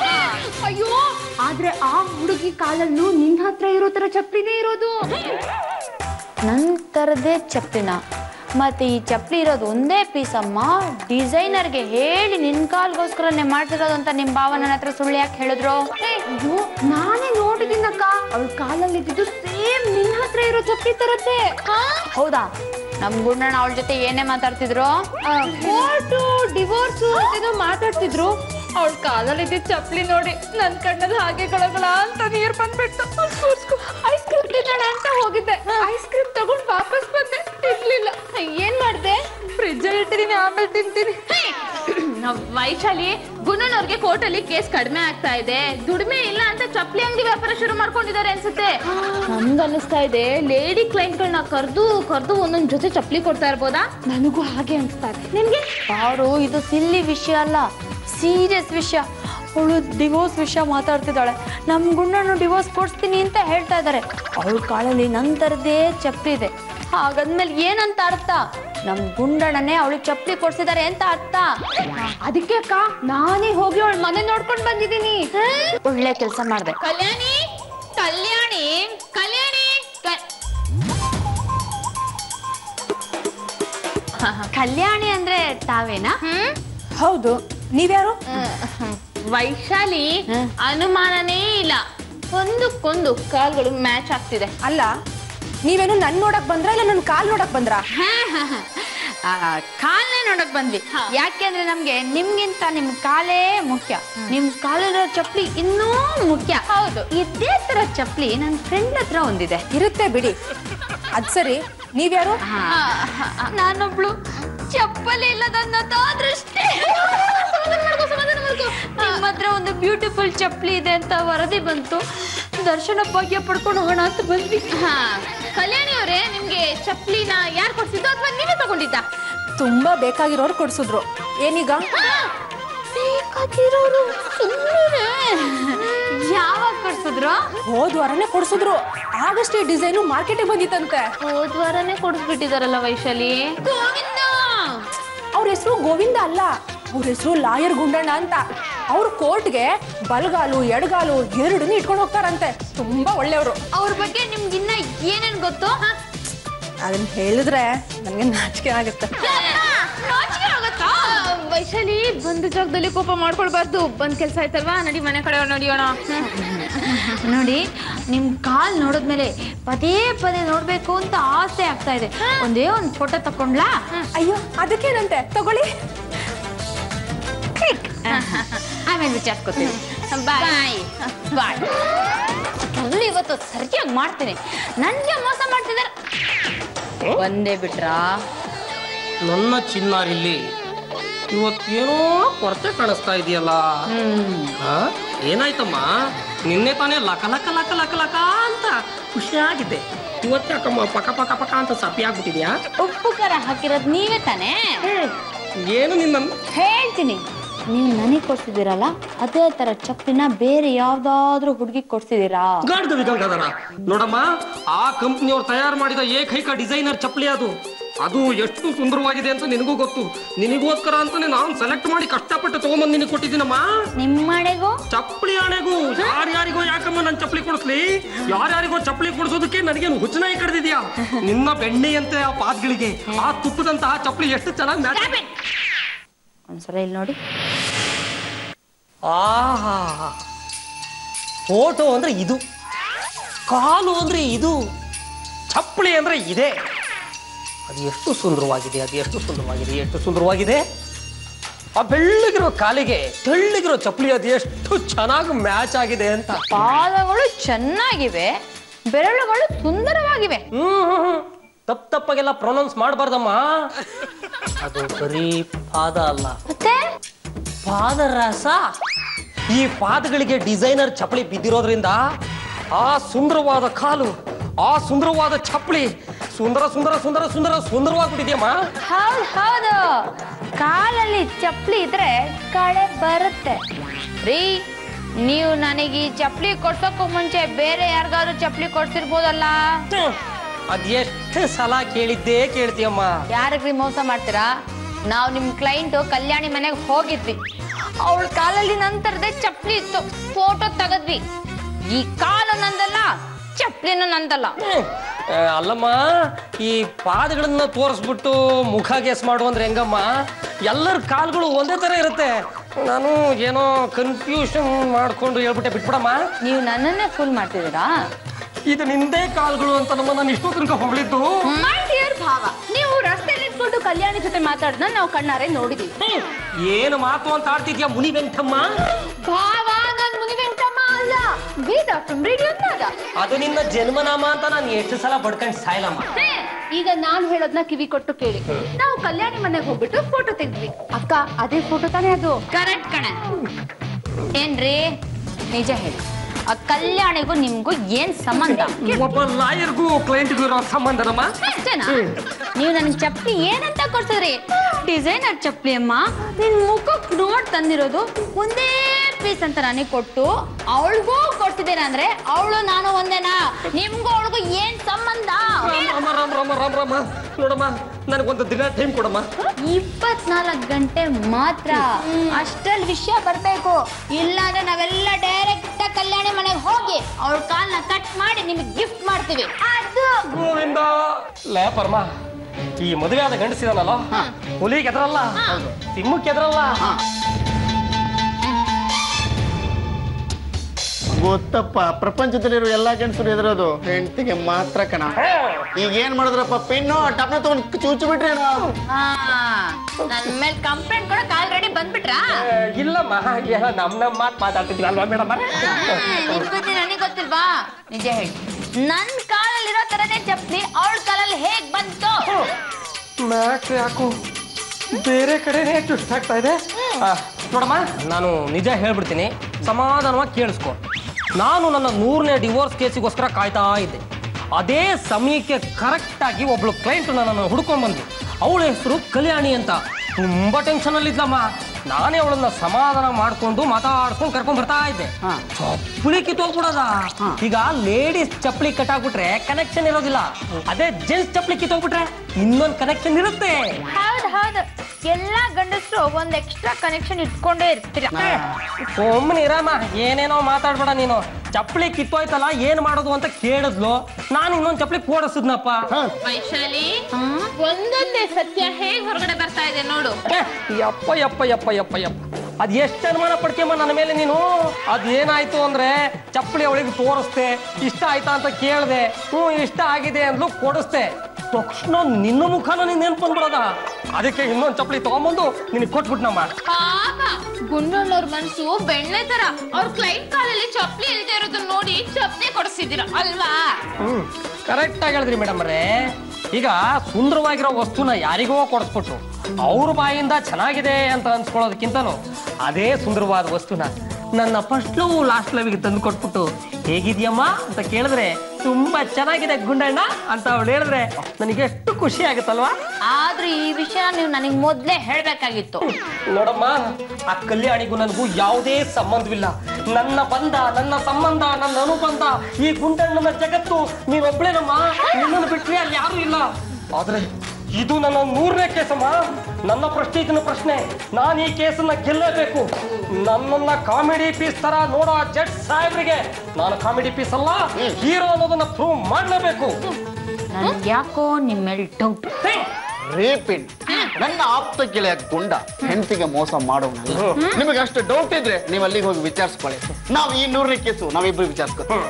[SPEAKER 3] ಅಯ್ಯೋ ಆದ್ರೆ ಆ ಹುಡುಗಿ ಕಾಲಲ್ಲೂ ನಿನ್ ಹತ್ರ ಇರೋ ತರ ಚಪ್ಲಿನೇ ಇರೋದು
[SPEAKER 4] ನನ್ ತರದೇ ಚಪ್ಲಿನ ಮತ್ತೆ ಈ ಚಪ್ಲಿ ಇರೋದು ಒಂದೇ ಪೀಸ್ ಅಮ್ಮ ಡಿಸೈನರ್ಗೆ ಹೇಳಿ ನಿನ್ ಕಾಲ್ಗೋಸ್ಕರನೇ ಮಾಡ್ತಿರೋದು ಅಂತ ನಿಮ್ ಭಾವ ನನ್ನ ಹತ್ರ ಸುಳ್ಳು ಯಾಕೆ ಹೇಳಿದ್ರು
[SPEAKER 3] ಅಯ್ಯೋ ನಾನೇ ನೋಡಿದ್ದೀನಕ್ಕ ಅವಳ ಕಾಲಲ್ಲಿ ಇದ್ದಿದ್ದು ಸೇಮ್ ನಿನ್ ಹತ್ರ ಇರೋ ಚಪ್ಲಿ ತರತ್ತೆ
[SPEAKER 4] ಹೌದಾ ನಮ್ ಗುಂಡಣ್ಣ ಅವಳ ಜೊತೆ ಏನೇ ಮಾತಾಡ್ತಿದ್ರು
[SPEAKER 3] ಕೋರ್ಟು ಡಿವೋರ್ಸ್ ಏನೋ ಮಾತಾಡ್ತಿದ್ರು ಅವಳ ಕಾಲಲ್ಲಿ ಇದ್ದಿದ್ದ ಚಪ್ಲಿ ನೋಡಿ ನನ್ ಕಣ್ಣಲ್ಲಿ ಹಾಗೆ ಗಳಗಳ ಅಂತ ನೀರ್ ಬಂದ್ಬಿಟ್ಟು ಐಸ್ ಕ್ರೀಮ್ ತಿನ್ನೋಣ ಅಂತ ಹೋಗಿದ್ದೆ ಐಸ್ ಕ್ರೀಮ್ ತಗೊಂಡ್ ವಾಪಸ್ ಬಂದೆ ತಿನ್ಲಿಲ್ಲ ಏನ್ ಮಾಡ್ದೆ ಫ್ರಿಜ್ ಅಲ್ಲಿ ಇಟ್ಟಿದೀನಿ ಆಮೇಲೆ ತಿಂತೀನಿ ವೈಶಾಲಿ ಗುಣನವ್ರಿಗೆ ಕೋರ್ಟಲ್ಲಿ ಕೇಸ್ ಕಡಿಮೆ ಆಗ್ತಾ ಇದೆ ದುಡಿಮೆ ಇಲ್ಲ ಅಂತ ಚಪ್ಲಿ ಅಂಗಡಿ ವ್ಯಾಪಾರ ಶುರು ಮಾಡ್ಕೊಂಡಿದ್ದಾರೆ ಅನ್ಸುತ್ತೆ ನನ್ಗೆ ಅನಿಸ್ತಾ ಇದೆ ಲೇಡಿ ಕ್ಲೈಂಟ್ಗಳನ್ನ ಕರೆದು ಕರೆದು ಒಂದೊಂದ್ ಜೊತೆ ಚಪ್ಲಿ ಕೊಡ್ತಾ ಇರ್ಬೋದಾ ನನಗೂ ಹಾಗೆ ಅನ್ಸ್ತಾ ಇದೆ ನಿನ್ಗೆ
[SPEAKER 4] ಅವರು ಇದು ಸಿಲ್ಲಿ ವಿಷಯ ಅಲ್ಲ ಸೀರಿಯಸ್ ವಿಷಯ ಅವಳು ಡಿವೋರ್ಸ್ ವಿಷಯ ಮಾತಾಡ್ತಿದ್ದಾಳೆ ನಮ್ ಗುಂಡನ್ನು ಡಿವೋರ್ಸ್ ಕೊಡ್ಸ್ತೀನಿ ಅಂತ ಹೇಳ್ತಾ ಇದ್ದಾರೆ ಅವಳ ಕಾಳಲ್ಲಿ ನನ್ ತರದೇ ಚಪ್ಪಲಿ ಇದೆ ಹಾಗಂದ್ಮೇಲೆ ಏನಂತ ಅರ್ಥ ನಮ್ ಗುಂಡಣ್ಣನೇ ಅವಳಿಗೆ ಚಪ್ಪಲಿ ಕೊಡ್ಸಿದ್ದಾರೆ ಅಂತ ಅರ್ಥ
[SPEAKER 3] ಅದಕ್ಕೆ ಅಕ್ಕ ನಾನೇ ಹೋಗಿ ಅವಳ ಮನೆ ನೋಡ್ಕೊಂಡ್ ಬಂದಿದ್ದೀನಿ
[SPEAKER 4] ಒಳ್ಳೆ ಕೆಲಸ ಮಾಡ್ದೆ
[SPEAKER 3] ಕಲ್ಯಾಣಿ ಕಲ್ಯಾಣಿ ಕಲ್ಯಾಣಿ ಕ-
[SPEAKER 4] ಕಲ್ಯಾಣಿ ಅಂದ್ರೆ ತಾವೇನಾ
[SPEAKER 3] ಹ್ಮ್
[SPEAKER 6] ಹೌದು ನೀವ್ಯಾರು
[SPEAKER 3] ವೈಶಾಲಿ
[SPEAKER 4] ಹ್ಮ್.
[SPEAKER 3] ಅನುಮಾನನೇ ಇಲ್ಲ ಒಂದಕ್ಕೊಂದು ಕಾಲ್ಗಳು ಮ್ಯಾಚ್ ಆಗ್ತಿದೆ
[SPEAKER 6] ಅಲ್ಲ ನೀವೇನು ನನ್ ನೋಡಕ್ ಬಂದ್ರ ಇಲ್ಲ ನನ್ ಕಾಲ್ ನೋಡಕ್ ಬಂದ್ರ
[SPEAKER 4] ಆ, ಕಾಲ್ನೇ ನೋಡಕ್ ಬಂದ್ವಿ ಯಾಕೆಂದ್ರೆ ನಮ್ಗೆ ನಿಮ್ಗಿಂತ ನಿಮ್ ಕಾಲೇ ಮುಖ್ಯ ನಿಮ್ ಕಾಲಿರೋ ಚಪ್ಲಿ ಇನ್ನೂ ಮುಖ್ಯ ಹೌದು ಇದೇ ತರ ಚಪ್ಲಿ ನನ್ ಫ್ರೆಂಡ್ ಹತ್ರ ಒಂದಿದೆ
[SPEAKER 6] ಇರುತ್ತೆ ಬಿಡಿ ಅದ್ ಸರಿ ನೀವ್ಯಾರು
[SPEAKER 4] ನಾನೊಬ್ಳು ಚಪ್ಪಲಿ ಇಲ್ಲದನ್ನೋ ದೃಷ್ಟಿ ನಿಮ್ಮ ಹತ್ರ ಒಂದು ಬ್ಯೂಟಿಫುಲ್ ಚಪ್ಪಲಿ ಇದೆ ಅಂತ ವರದಿ ಬಂತು ದರ್ಶನ ಭಾಗ್ಯ ಪಡ್ಕೊಂಡು ಹೋಗೋಣ ಅಂತ ಬಂದ್ವಿ
[SPEAKER 3] ಹಾ ಕಲ್ಯಾಣಿ ಅವರೇ ನಿಮ್ಗೆ ಚಪ್ಲಿನ ಯಾರು ಕೊಡ್ಸಿದ್ದು ಅಥವಾ ನೀವೇ ತಗೊಂಡಿದ್ದ
[SPEAKER 6] ತುಂಬಾ ಬೇಕಾಗಿರೋರು ಕೊಡ್ಸಿದ್ರು ಏನೀಗ
[SPEAKER 4] ಬೇಕಾಗಿರೋರು ಯಾವಾಗ ಕೊಡ್ಸಿದ್ರು
[SPEAKER 6] ಹೋದ್ ವಾರನೇ ಕೊಡ್ಸಿದ್ರು ಆಗಷ್ಟೇ ಡಿಸೈನು ಮಾರ್ಕೆಟಿಗೆ ಬಂದಿತ್ತಂತೆ
[SPEAKER 3] ಹೋದ್ ವಾರನೇ ಕೊಡಿಸ್ಬಿಟ್ಟಿದಾರಲ್ಲ ವೈಶಾಲಿ ಗೋವಿಂದ
[SPEAKER 6] ಅವ್ರ ಹೆಸರು ಗೋವಿಂದ ಅಲ್ಲ ಅವ್ರ ಹೆಸರು ಲಾಯರ್ ಗುಂಡಣ್ಣ ಅಂತ ಅವ್ರ ಕೋರ್ಟ್ಗೆ ಬಲಗಾಲು ಎಡಗಾಲು ಎರಡನ್ನೂ ಇಟ್ಕೊಂಡು ಹೋಗ್ತಾರಂತೆ ತುಂಬಾ ಒಳ್ಳೆಯವರು
[SPEAKER 4] ಅವ್ರ ಬಗ್ಗೆ ನಿಮ್ಗಿನ್ನ ಏನೇನ್ ಗೊತ್ತು
[SPEAKER 6] ಅದನ್ನ ಹೇಳಿದ್ರೆ ನನಗೆ ನಾಚಿಕೆ ಆಗುತ್ತೆ
[SPEAKER 4] ನಾಚಿಕೆ ಆಗುತ್ತಾ
[SPEAKER 3] ವೈಶಾಲಿ ಬಂದ ಜಾಗದಲ್ಲಿ ಕೋಪ ಮಾಡ್ಕೊಳ್ಬಾರ್ದು ಬಂದ್ ಕೆಲ್ಸ ಆಯ್ತಲ್ವಾ ನಡಿ ಮನೆ ಕಡೆ ನಡೆಯೋಣ
[SPEAKER 4] ನೋಡಿ ನಿಮ್ ಕಾಲ್ ನೋಡಿದ್ಮೇಲೆ ಪದೇ ಪದೇ ನೋಡ್ಬೇಕು ಅಂತ ಆಸೆ ಆಗ್ತಾ ಇದೆ ಒಂದೇ ಒಂದ್ ಫೋಟೋ ತಕೊಂಡ್ಲಾ
[SPEAKER 6] ಅಯ್ಯೋ ಅದಕ್ಕೇನಂತೆ ತಗೊಳ್ಳಿ
[SPEAKER 4] ಆಮೇಲೆ ವಿಚಾರಿಸ್ಕೊತೀನಿ ಬಾಯ್ ಬಾಯ್ ಮೊದಲು ಇವತ್ತು ಸರಿಯಾಗಿ ಮಾಡ್ತೀನಿ ನನ್ಗೆ ಮೋಸ ಮಾಡ್ತಿದಾರೆ ಒಂದೇ ಬಿಟ್ರಾ
[SPEAKER 5] ನನ್ನ ಚಿನ್ನಾರಿಲ್ಲಿ ಇವತ್ತೇನೋ ಕೊರತೆ ಕಾಣಿಸ್ತಾ ಇದೆಯಲ್ಲ ಆ? ಏನಾಯ್ತಮ್ಮ ನಿನ್ನೆ ತಾನೇ ಲಕ ಲಕ ಲಕ ಲಕ ಲಕ ಅಂತ ಖುಷಿಯಾಗಿದ್ದೆ ಇವತ್ತ್ಯಾಕಮ್ಮ ಪಕ ಪಕ ಪಕ ಅಂತ ಸಪ್ಪಿ ಆಗ್ಬಿಟ್ಟಿದ್ಯಾ
[SPEAKER 4] ಉಪ್ಪು ಖಾರ ಹಾಕಿರೋದು ನೀವೇ ತಾನೇ
[SPEAKER 5] ಏನು ನಿನ್ನ
[SPEAKER 4] ಹೇಳ್ತೀನಿ ನೀವು ನನಗೆ ಕೊಡ್ಸಿದ್ದೀರಲ್ಲ ಅದೇ ತರ ಚಪ್ಪಲಿನ ಬೇರೆ ಯಾವ್ದಾದ್ರೂ ಹುಡುಗಿ ಕೊಡ್ಸಿದ್ದೀರಾ
[SPEAKER 5] ಗಾಡ್ದವಿ ಗಂಗಾಧರ ನೋಡಮ್ಮ ಆ ಕಂಪ್ನಿಯವ್ರು ತಯಾರು ಮಾಡಿದ ಏಕೈಕ ಡಿಸೈನರ್ ಚಪ್ಪಲಿ ಅದು ಅದು ಎಷ್ಟು ಸುಂದರವಾಗಿದೆ ಅಂತ ನಿನಗೂ ಗೊತ್ತು ನಿನಗೋಸ್ಕರ ಅಂತಾನೆ ನಾನು ಸೆಲೆಕ್ಟ್ ಮಾಡಿ ಕಷ್ಟಪಟ್ಟು ತಗೊಂಬಂದು ನಿನಗೆ ಕೊಟ್ಟಿದ್ದೀನಮ್ಮ
[SPEAKER 4] ನಿಮ್ಮ ಮನೆಗೂ
[SPEAKER 5] ಚಪ್ಪಲಿ ಆಣೆಗೂ ಯಾರ್ಯಾರಿಗೋ ಯಾಕಮ್ಮ ನಾನು ಚಪ್ಪಲಿ ಕೊಡಿಸ್ಲಿ ಯಾರ್ಯಾರಿಗೋ ಚಪ್ಪಲಿ ಕೊಡಿಸೋದಕ್ಕೆ ನನಗೇನು ಹುಚ್ಚನಾಯಿ ಕಡ್ದಿದ್ಯಾ ನಿನ್ನ ಬೆಣ್ಣೆಯಂತೆ ಆ ಪಾದಗಳಿಗೆ ಆ ತುಪ್ಪದಂತಹ ಚಪ್ಪಲಿ ಎಷ್ಟು ಚೆನ್ನಾಗಿ ಮ್ಯಾಚ್
[SPEAKER 4] ಒಂದ್ಸಲ ಇಲ್ಲಿ ನೋಡಿ
[SPEAKER 5] ಆಹಾ ಫೋಟೋ ಅಂದ್ರೆ ಇದು ಕಾಲು ಅಂದ್ರೆ ಇದು ಚಪ್ಪಲಿ ಅಂದ್ರೆ ಇದೆ ಅದು ಎಷ್ಟು ಸುಂದರವಾಗಿದೆ ಅದು ಎಷ್ಟು ಸುಂದರವಾಗಿದೆ ಎಷ್ಟು ಸುಂದರವಾಗಿದೆ ಆ ಬೆಳ್ಳಗಿರೋ ಕಾಲಿಗೆ ತೆಳ್ಳಗಿರೋ ಚಪ್ಪಲಿ ಅದು ಎಷ್ಟು ಚೆನ್ನಾಗಿ ಮ್ಯಾಚ್ ಆಗಿದೆ ಅಂತ
[SPEAKER 4] ಪಾದಗಳು ಚೆನ್ನಾಗಿವೆ ಬೆರಳುಗಳು ಸುಂದರವಾಗಿವೆ
[SPEAKER 5] ಹ್ಮ್ ಹ್ಮ್, ಹ್ಮ್. ತಪ್ಪ ತಪ್ಪಾಗೆಲ್ಲ ಪ್ರೊನೌನ್ಸ್ ಮಾಡಬಾರ್ದಮ್ಮ ಅದು ಬರೀ ಪಾದ ಅಲ್ಲ
[SPEAKER 4] ಮತ್ತೆ
[SPEAKER 5] ಪಾದರಸ ಈ ಪಾದಗಳಿಗೆ ಡಿಸೈನರ್ ಚಪ್ಪಲಿ ಬಿದ್ದಿರೋದ್ರಿಂದ ಆ ಸುಂದರವಾದ ಕಾಲು ಆ ಸುಂದರವಾದ ಚಪ್ಪಲಿ ಸುಂದರ ಸುಂದರ ಸುಂದರ ಸುಂದರ ಸುಂದರವಾಗ್ಬಿಟ್ಟಿದ್ಯಮ್ಮ
[SPEAKER 4] ಹೌದು ಹೌದು ಕಾಲಲ್ಲಿ ಚಪ್ಪಲಿ ಇದ್ರೆ ಕಳೆ ಬರುತ್ತೆ ರೀ ನೀವು ನನಗೆ ಈ ಚಪ್ಪಲಿ ಕೊಡ್ಸೋಕ್ಕೂ ಮುಂಚೆ ಬೇರೆ ಯಾರಿಗಾದ್ರೂ ಚಪ್ಪಲಿ ಕೊಡ್ಸಿರ್ಬೋದಲ್ಲ
[SPEAKER 5] ಅದೆಷ್ಟು ಸಲ ಕೇಳಿದ್ದೇ ಕೇಳ್ತೀಯಮ್ಮ
[SPEAKER 4] ಯಾರಿಗ್ರಿ ಮೋಸ ಮಾಡ್ತೀರಾ ನಾವು ನಿಮ್ ಕ್ಲೈಂಟು ಕಲ್ಯಾಣಿ ಮನೆಗೆ ಹೋಗಿದ್ವಿ ಅವಳ ಕಾಲಲ್ಲಿ ನಂತರದೇ ಚಪ್ಪಲಿ ಇತ್ತು ಫೋಟೋ ತೆಗದ್ವಿ ಈ ಕಾಲು ನಂದಲ್ಲ ಚಪ್ಪಲಿನೂ ನಂದಲ್ಲ
[SPEAKER 5] ಹ್ಮ್. ಆ, ಅಲ್ಲಮ್ಮ ಈ ಪಾದಗಳನ್ನ ತೋರಿಸ್ಬಿಟ್ಟು ಮುಖ ಗೆಸ್ ಮಾಡು ಅಂದ್ರೆ ಹೆಂಗಮ್ಮ ಎಲ್ಲರ ಕಾಲ್ಗಳು ಒಂದೇ ತರ ಇರುತ್ತೆ ನಾನು ಏನೋ ಕನ್ಫ್ಯೂಷನ್ ಮಾಡ್ಕೊಂಡು ಹೇಳ್ಬಿಟ್ಟೆ ಬಿಟ್ಬಿಡಮ್ಮ
[SPEAKER 4] ನೀವು ನನ್ನನ್ನೇ ಫುಲ್ ಮಾಡ್ತಿದ್ದೀರಾ
[SPEAKER 5] ಇದು ನಿಂದೇ ಕಾಲ್ಗಳು ಅಂತ ನಮ್ಮ ನಾನು ಇಷ್ಟು ತನಕ ಹೊಗಳಿದ್ದು
[SPEAKER 3] ಮೈ ಡಿಯರ್ ಭಾವ ನೀವು ರಸ್ತೆಯಲ್ಲಿ ನಿಂತ್ಕೊಂಡು ಕಲ್ಯಾಣಿ ಜೊತೆ ಮಾತಾಡ್ದ ನಾವು ಕಣ್ಣಾರೆ ನೋಡಿದೀವಿ
[SPEAKER 5] ಏನು ಮಾತು ಅಂತ ಆಡ್ತಿದ್ಯಾ ಮುನಿ ವೆಂಕಟಮ್ಮ
[SPEAKER 3] ಭಾವ ನನ್ ಮುನಿ ವೆಂಕಟಮ್ಮ ಅಲ್ಲ ವೇದ ಫ್ರಮ್ ರೇಡಿಯೋ
[SPEAKER 5] ಅದು ನಿನ್ನ ಜನ್ಮನಾಮ ಅಂತ ನಾನು ಎಷ್ಟು ಸಲ ಬಡ್ಕೊಂಡು ಸಾಯ್ಲಮ್ಮ
[SPEAKER 3] ಈಗ ನಾನ್ ಹೇಳೋದ್ನ ಕಿವಿ ಕೊಟ್ಟು ಕೇಳಿ ನಾವು ಕಲ್ಯಾಣಿ ಮನೆಗೆ ಹೋಗ್ಬಿಟ್ಟು ಫೋಟೋ ತೆಗ್ದ್ವಿ ಅಕ್ಕ ಅದೇ ಫೋಟೋ ತಾನೇ ಅದು
[SPEAKER 4] ಕರೆಕ್ಟ್ ಕಣೆ ಏನ್ರಿ ನಿಜ ಹೇಳಿ ಆ ಕಲ್ಯಾಣಿಗೂ ನಿಮ್ಗೂ ಏನ್ ಸಂಬಂಧ
[SPEAKER 5] ಒಬ್ಬ ಲಾಯರ್ಗೂ ಕ್ಲೈಂಟ್ಗೂ ಇರೋ ಸಂಬಂಧನಮ್ಮ
[SPEAKER 4] ಅಷ್ಟೇನಾ ನೀವು ನನ್ ಚಪ್ಪಲಿ ಏನಂತ ಕೊಡ್ಸಿದ್ರಿ ಡಿಸೈನರ್ ಚಪ್ಪಲಿ ಅಮ್ಮ ನಿನ್ ಮುಖಕ್ ನೋಡ್ ತಂದಿರೋದು ಒಂದೇ ಪೀಸ್ ಅಂತ ನನಗೆ ಕೊಟ್ಟು ಅವಳಿಗೂ ಕೊಡ್ತಿದ್ದೀರ ಅಂದ್ರೆ ಅವಳು ನಾನು ಒಂದೇನಾ ನಿಮ್ಗೂ ಅವಳಿಗೂ ಏನ್ ಸಂಬಂಧ
[SPEAKER 5] ರಾಮ ರಾಮ ರಾಮ ರಾಮ ರಾಮ ನೋಡಮ್ಮ ನನಗೊಂದು ದಿನ ಟೈಮ್ ಕೊಡಮ್ಮ
[SPEAKER 4] ಇಪ್ಪತ್ನಾಲ್ಕು ಗಂಟೆ ಮಾತ್ರ ಅಷ್ಟ್ರಲ್ಲಿ ವಿಷಯ ಬರ್ಬೇಕು ಇಲ್ಲಾಂದ್ರೆ ನಾವೆಲ್ಲ ಡೈರೆಕ್ಟ್ ಕಲ್ಯಾಣಿ ಮನೆಗೆ ಹೋಗಿ ಅವಳ ಕಾಲ್ನ ಕಟ್ ಮಾಡಿ ನಿಮಗೆ ಗಿಫ್ಟ್ ಮಾಡ್ತೀವಿ ಅದು
[SPEAKER 5] ಗೋವಿಂದ ಲೇ ಪರ್ಮ ಈ ಮದುವೆ ಆದ ಗಂಡಸಿದಾನಲ್ಲ ಹುಲಿಗೆ ಎದ್ರಲ್ಲ ಸಿಂಹಕ್ಕೆ ಎದ್ರಲ್ಲ
[SPEAKER 2] ಗೊತ್ತಪ್ಪ ಪ್ರಪಂಚದಲ್ಲಿರೋ ಎಲ್ಲಾ ಗಂಡಸರು ಎದುರೋದು ಹೆಂಡತಿಗೆ ಮಾತ್ರ ಕಣ ಈಗ ಏನ್ ಮಾಡಿದ್ರಪ್ಪ ಪೆನ್ನು ಟಪ್ನ ತಗೊಂಡ್ ಚೂಚು ಬಿಟ್ರೇನೋ
[SPEAKER 4] ಹಾ ನನ್ ಮೇಲೆ ಕಂಪ್ಲೇಂಟ್ ಕೊಡಕ್ ಆಲ್ರೆಡಿ ಬಂದ್ಬಿಟ್ರಾ
[SPEAKER 5] ಏ, ಇಲ್ಲಮ್ಮ ಏನೋ ನಮ್ ನಮ್ ಮಾತು ಮಾತಾಡ್ತಿದ್ವಿ ಅಲ್ವಾ ಮೇಡಮ್
[SPEAKER 4] ನಿಮ್ ಬಗ್ಗೆ ನನಗೆ ಗೊತ್ತಿಲ್ವಾ ನಿಜ ಹೇಳಿ ನನ್ ಕಾಲಲ್ಲಿರೋ ತರನೇ ಚಪ್ಪಲಿ ಅವಳ ಕಾಲಲ್ಲಿ ಹೇಗ್ ಬಂತು
[SPEAKER 5] ಮ್ಯಾಕ್ಸ್ ಯಾಕೋ ಬೇರೆ ಕಡೆನೇ ಟ್ವಿಸ್ಟ್ ಆಗ್ತಾ ಇದೆ ಆ, ನೋಡಮ್ಮ ನಾನು ನಿಜ ಹೇಳ್ಬಿಡ್ತೀನಿ ಸಮಾಧಾನವಾಗಿ ಕೇಳಿಸ್ಕೊ ನಾನು ನನ್ನ ನೂರನೇ ಡಿವೋರ್ಸ್ ಕೇಸಿಗೋಸ್ಕರ ಕಾಯ್ತಾ ಇದ್ದೆ ಅದೇ ಸಮಯಕ್ಕೆ ಕರೆಕ್ಟಾಗಿ ಒಬ್ಳು ಕ್ಲೈಂಟ್ ನನ್ನನ್ನು ಹುಡ್ಕೊಂಡ್ ಬಂದ್ಲು ಅವಳ ಹೆಸರು ಕಲ್ಯಾಣಿ ಅಂತ ತುಂಬಾ ಟೆನ್ಷನ್ ಅಲ್ಲಿದ್ಲಮ್ಮ ನಾನೇ ಅವಳನ್ನ ಸಮಾಧಾನ ಮಾಡ್ಕೊಂಡು ಮಾತಾಡ್ಕೊಂಡು ಕರ್ಕೊಂಡ್ ಬರ್ತಾ ಇದ್ದೆ ಚಪ್ಪಲಿ ಕಿತ್ತೋಗ್ಬಿಡೋದ ಈಗ ಲೇಡೀಸ್ ಚಪ್ಪಲಿ ಕಟ್ಟಾಕ್ಬಿಟ್ರೆ ಕನೆಕ್ಷನ್ ಇರೋದಿಲ್ಲ ಅದೇ ಜೆಂಟ್ಸ್ ಚಪ್ಪಲಿ ಕಿತ್ತೋಗ್ಬಿಟ್ರೆ ಇನ್ನೊಂದು ಕನೆಕ್ಷನ್ ಇರುತ್ತೆ
[SPEAKER 4] ಹೌದು ಹೌದು ಎಲ್ಲಾ ಗಂಡಸರು ಒಂದ್ ಎಕ್ಸ್ಟ್ರಾ ಕನೆಕ್ಷನ್ ಇಟ್ಕೊಂಡೇ ಇರ್ತೀರ
[SPEAKER 5] ಒಮ್ಮನೆ ಇರಮ್ಮ ಏನೇನೋ ಮಾತಾಡ್ಬೇಡ ನೀನು ಚಪ್ಪಲಿ ಕಿತ್ತೋಯ್ತಲ್ಲ ಏನ್ ಮಾಡೋದು ಅಂತ ಕೇಳಿದ್ಲು ನಾನು ಇನ್ನೊಂದು ಚಪ್ಪಲಿ ಕೂಡಿಸಿದ್ನಪ್ಪ
[SPEAKER 3] ವೈಶಾಲಿ ಒಂದೊಂದೇ ಸತ್ಯ ಹೇಗ್ ಹೊರಗಡೆ ಬರ್ತಾ ಇದೆ ನೋಡು
[SPEAKER 5] ಏ, ಯಪ್ಪ ಯಪ್ಪ ಯಪ್ಪ ಯಪ್ಪ ಯಪ್ಪ ಅದ್ ಎಷ್ಟು ಅನುಮಾನ ಪಡ್ಕೊಂಬ ನನ್ನ ಮೇಲೆ ನೀನು ಅದೇನಾಯ್ತು ಅಂದ್ರೆ ಚಪ್ಪಲಿ ಅವಳಿಗೆ ತೋರಿಸ್ದೆ ಇಷ್ಟ ಆಯ್ತಾ ಅಂತ ಕೇಳ್ದೆ ಹ್ಞೂ ಇಷ್ಟ ಆಗಿದೆ ಅಂದ್ಲು ಕೊಡಿಸ್ದೆ ತಕ್ಷಣ ನಿನ್ನ ಮುಖನ ನೀನ್ ನೆನ್ಪು ಬಂದ್ಬಿಡೋದ ಅದಕ್ಕೆ ಇನ್ನೊಂದು ಚಪ್ಪಲಿ ತಗೊಂಬಂದು ನಿನಗೆ ಕೊಟ್ಬಿಟ್ನಮ್ಮ
[SPEAKER 3] ಪಾಪ ಗುಂಡಣ್ಣವ್ರ ಮನ್ಸು ಬೆಣ್ಣೆ ತರ ಅವ್ರ ಕ್ಲೈಂಟ್ ಕಾಲಲ್ಲಿ ಚಪ್ಲಿ ಇಲ್ದೇ ಇರೋದನ್ನ ನೋಡಿ ಚಪ್ಲಿ ಕೊಡಿಸಿದ್ದೀರ ಅಲ್ವಾ
[SPEAKER 5] ಹ್ಮ್ ಕರೆಕ್ಟ್ ಆಗಿ ಹೇಳಿದ್ರಿ ಮೇಡಮ್ ರೇ ಈಗ ಸುಂದರವಾಗಿರೋ ವಸ್ತುನ ಯಾರಿಗೋ ಕೊಡಿಸ್ಬಿಟ್ಟು ಅವ್ರ ಬಾಯಿಂದ ಚೆನ್ನಾಗಿದೆ ಅಂತ ಅನ್ಸ್ಕೊಳ್ಳೋದಕ್ಕಿಂತನೂ ಅದೇ ಸುಂದರವಾದ ವಸ್ತುನ ನನ್ನ ಫಸ್ಟ್ ಲವ್ ಲಾಸ್ಟ್ ಲವ್ಗೆ ತಂದು ಕೊಟ್ಬಿಟ್ಟು ಹೇಗಿದ್ಯಮ್ಮ ಅಂತ ಕೇಳಿದ್ರೆ ತುಂಬಾ ಚೆನ್ನಾಗಿದೆ ಗುಂಡಣ್ಣ ಅಂತ ಅವಳು ಹೇಳಿದ್ರೆ ನನಗೆ ಎಷ್ಟು ಖುಷಿ ಆಗುತ್ತಲ್ವಾ
[SPEAKER 4] ಆದ್ರೆ ಈ ವಿಷಯ ನೀವು ನನಗೆ ಮೊದ್ಲೇ ಹೇಳ್ಬೇಕಾಗಿತ್ತು
[SPEAKER 5] ನೋಡಮ್ಮ ಆ ಕಲ್ಯಾಣಿಗೂ ನನಗೂ ಯಾವುದೇ ಸಂಬಂಧವಿಲ್ಲ ನನ್ನ ಬಂಧ ನನ್ನ ಸಂಬಂಧ ನನ್ನ ಅನುಬಂಧ ಈ ಗುಂಡಣ್ಣನ ಜಗತ್ತು ನೀನೊಬ್ಳೇನಮ್ಮ ನಿನ್ನನ್ನು ಬಿಟ್ರೆ ಅಲ್ಲಿ ಯಾರು ಇಲ್ಲ ಆದ್ರೆ ಇದು ನನ್ನ ನೂರನೇ ಕೇಸಮ್ಮ ನನ್ನ ಪ್ರೆಸ್ಟೀಜಿನ ಪ್ರಶ್ನೆ ನಾನು ಈ ಕೇಸನ್ನ ಗೆಲ್ಲಬೇಕು ನನ್ನನ್ನ ಕಾಮಿಡಿ ಪೀಸ್ ತರ ನೋಡೋ ಆ ಜಡ್ ಸಾಹೇಬ್ರಿಗೆ ನಾನು ಕಾಮಿಡಿ ಪೀಸ್ ಅಲ್ಲ ಹೀರೋ ಅನ್ನೋದನ್ನ ಪ್ರೂವ್ ಮಾಡಲೇಬೇಕು
[SPEAKER 4] ನನ್ಗೆ ಯಾಕೋ ನಿಮ್ಮ ಮೇಲೆ ಡೌಟ್
[SPEAKER 2] ರೇಪಿನ್ ನನ್ನ ಆಪ್ತ ಗೆಳೆಯ ಗುಂಡ ಹೆಂಡತಿಗೆ ಮೋಸ ಮಾಡೋನಲ್ಲ ನಿಮಗೆ ಅಷ್ಟು ಡೌಟ್ ಇದ್ರೆ ನೀವು ಅಲ್ಲಿಗೆ ಹೋಗಿ ವಿಚಾರಿಸ್ಕೊಳ್ಳಿ ನಾವು ಈ ನೂರನೇ ಕೇಸು ನಾವಿಬ್ರು ವಿಚಾರಿಸ್ಕೊತೀವಿ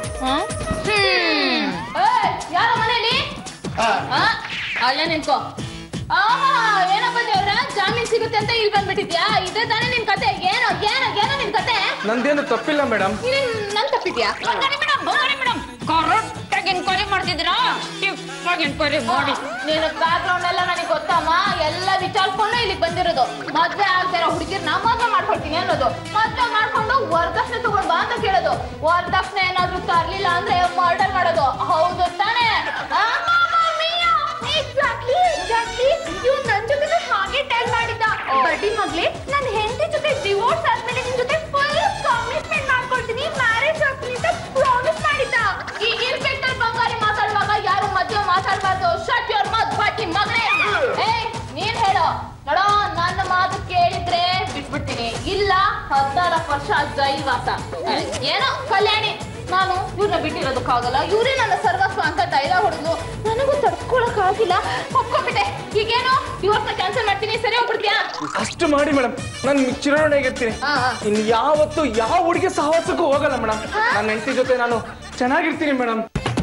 [SPEAKER 3] ಯಾರ ಮನೇಲಿ ಆ, ಅಲ್ಲೇ ನಿಂತ್ಕೋ ಆಹಾ ಏನಪ್ಪ ದೇವ್ರ ಜಾಮೀನ್ ಸಿಗುತ್ತೆ ಅಂತ ಇಲ್ಲಿ ಬಂದ್ಬಿಟ್ಟಿದ್ಯಾ ಇದೇ ತಾನೇ ನಿನ್ ಕತೆ ಏನೋ ಏನೋ ಏನೋ ನಿನ್ ಕತೆ
[SPEAKER 7] ನಂದೇನು ತಪ್ಪಿಲ್ಲ ಮೇಡಮ್
[SPEAKER 3] ನೀನ್ ನನ್ ತಪ್ಪಿದ್ಯಾ
[SPEAKER 4] ಕರೆಕ್ಟಾಗಿ ಎನ್ಕ್ವೈರಿ ಮಾಡ್ತಿದ್ದೀರಾ ಟಿಪ್ಪಾಗಿ ಎನ್ಕ್ವೈರಿ ಮಾಡಿ
[SPEAKER 3] ನೀನು ಬ್ಯಾಕ್ ಗ್ರೌಂಡ್ ಎಲ್ಲ ನನಗೆ ಗೊತ್ತಮ್ಮ ಎಲ್ಲ ವಿಚಾರಿಸ್ಕೊಂಡು ಇಲ್ಲಿಗೆ ಬಂದಿರೋದು ಮದ್ವೆ ಆಗದೆ ಇರೋ ಹುಡುಗಿರ್ನ ಮದ್ವೆ ಮಾಡ್ಕೊಳ್ತೀನಿ ಅನ್ನೋದು ಮದ್ವೆ ಮಾಡ್ಕೊಂಡು ವರದಕ್ಷಿಣೆ ತಗೊಂಡ್ ಬಾ ಅಂತ ಕೇಳೋದು ವರದಕ್ಷಿಣೆ ಏನಾದ್ರೂ ತರ್ಲಿಲ್ಲ ಅಂದ್ರೆ ಮರ್ಡರ್ ಮಾಡೋದು ಹೌದು ತಾನೇ ಎಕ್ಸಾಕ್ಟ್ಲಿ ಎಕ್ಸಾಕ್ಟ್ಲಿ ಇವ್ ನನ್ ಜೊತೆ ಹಾಗೆ ಟೆಲ್ ಮಾಡಿದ್ದ ಬಡ್ಡಿ ಮಗ್ಲಿ ನನ್ ಹೆಂಡತಿ ಜೊತೆ ಡಿವೋರ್ಸ್ ಆದ್ಮೇಲೆ ನಿನ್ ಜೊತೆ ಫುಲ್ ಕಮಿಟ್ಮೆಂಟ್ ಮಾಡ್ಕೊಳ್ತೀನಿ ಮ್ಯಾರೇಜ್ ಆಗ್ತೀನಿ ಅಂತ ಪ್ರಾಮಿಸ್ ಮಾಡಿದ್ದ ಈ ಇರ್ಪೆಕ್ಟರ್ ಬಂಗಾರಿ ಮಾತಾಡುವಾಗ ಯಾರು ಮಧ್ಯ ಮಾತಾಡಬಾರ್ದು ಶಟ್ ಯೋರ್ ಮತ್ ಬಾಕಿ ಮಗಳೇ ಏಯ್ ನೀನ್ ಹೇಳು ನೋಡೋ ನನ್ನ ಮಾತು ಕೇಳಿದ್ರೆ ಬಿಟ್ಬಿಡ್ತೀನಿ ಇಲ್ಲ ಹದಿನಾಲ್ಕು ವರ್ಷ ಜೈಲ್ವಾಸ ಏನೋ ಕಲ್ಯಾಣಿ ನಾನು ಇವ್ರನ್ನ ಬಿಟ್ಟಿರೋದಕ್ಕಾಗಲ್ಲ ಇವರೇ ನನ್ನ ಸರ್ವಸ್ವ ಅಂತ ಡೈಲಾಗ್ ಹೊಡೆದ್ಲು ನನಗೂ ತಡ್ಕೊಳಕ್ ಆಗಿಲ್ಲ ಒಪ್ಕೊಂಡ್ಬಿಟ್ಟೆ ಈಗೇನು ಇವತ್ತ ಕ್ಯಾನ್ಸಲ್ ಮಾಡ್ತೀನಿ ಸರಿ ಹೋಗ್ಬಿಡ್ತೀಯಾ
[SPEAKER 7] ಅಷ್ಟು ಮಾಡಿ ಮೇಡಮ್ ನಾನು ಚಿರೋಣೆಗಿರ್ತೀನಿ
[SPEAKER 3] ಆ, ಆ.
[SPEAKER 7] ಇನ್ ಯಾವತ್ತು ಯಾವ ಹುಡುಗಿ ಸಹವಾಸಕ್ಕೂ ಹೋಗಲ್ಲ ಮೇಡಮ್ ನನ್ನ ಹೆಂಡತಿ ಜೊತೆ ನಾನು ಚೆನ್ನಾಗಿರ್ತೀನಿ ಮೇಡಮ್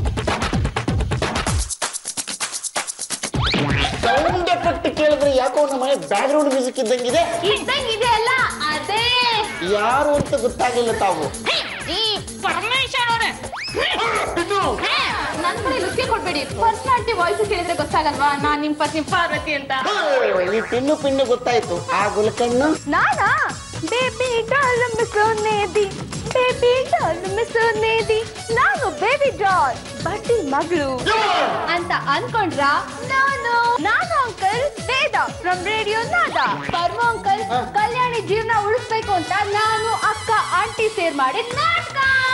[SPEAKER 2] ಸೌಂಡ್ ಎಫೆಕ್ಟ್ ಕೇಳಿದ್ರೆ ಯಾಕೋ ನಮ್ಮ ಮನೆ ಬ್ಯಾಕ್ ಗ್ರೌಂಡ್ ಮ್ಯೂಸಿಕ್ ಇದ್ದಂಗಿದೆ
[SPEAKER 3] ಇದ್ದಂಗಿದೆ ಅಲ್ಲ ಅದೇ
[SPEAKER 2] ಯಾರು ಅಂತ ಗೊತ್ತಾಗಿಲ್ಲ ತಾವು
[SPEAKER 4] ಈ ಪರಮೇಶ್ವರ್ ಅವರೇ
[SPEAKER 3] ನನ್ ಕಡೆ ಲುಕ್ಕೆ ಕೊಡ್ಬೇಡಿ ಪರ್ಸನಾಲಿಟಿ ವಾಯ್ಸ್ ಕೇಳಿದ್ರೆ ಗೊತ್ತಾಗಲ್ವಾ ನಾನ್ ನಿಮ್ ಪತ್ನಿ ಪಾರ್ವತಿ ಅಂತ
[SPEAKER 2] ಈ ಪಿನ್ನು ಪಿನ್ನು ಗೊತ್ತಾಯ್ತು ಆ ಗುಲ್ಕಣ್ಣು
[SPEAKER 3] ನಾನಾ ಬೇಬಿ ಡಾಲ್ ಮಿಸೋನೇದಿ ಬೇಬಿ ಡಾಲ್ ಮಿಸೋನೇದಿ ನಾನು ಬೇಬಿ ಡಾಲ್ ಬಡ್ಡಿ ಮಗಳು ಅಂತ ಅನ್ಕೊಂಡ್ರ ನಾನು ನಾನು ಅಂಕಲ್ ವೇದ ಫ್ರಮ್ ರೇಡಿಯೋ ನಾದ ಪರ್ವ ಅಂಕಲ್ ಕಲ್ಯಾಣಿ ಜೀವನ ಉಳಿಸ್ಬೇಕು ಅಂತ ನಾನು ಅಕ್ಕ ಆಂಟಿ ಸೇರ್ ಮಾಡಿ ನಾಟಕ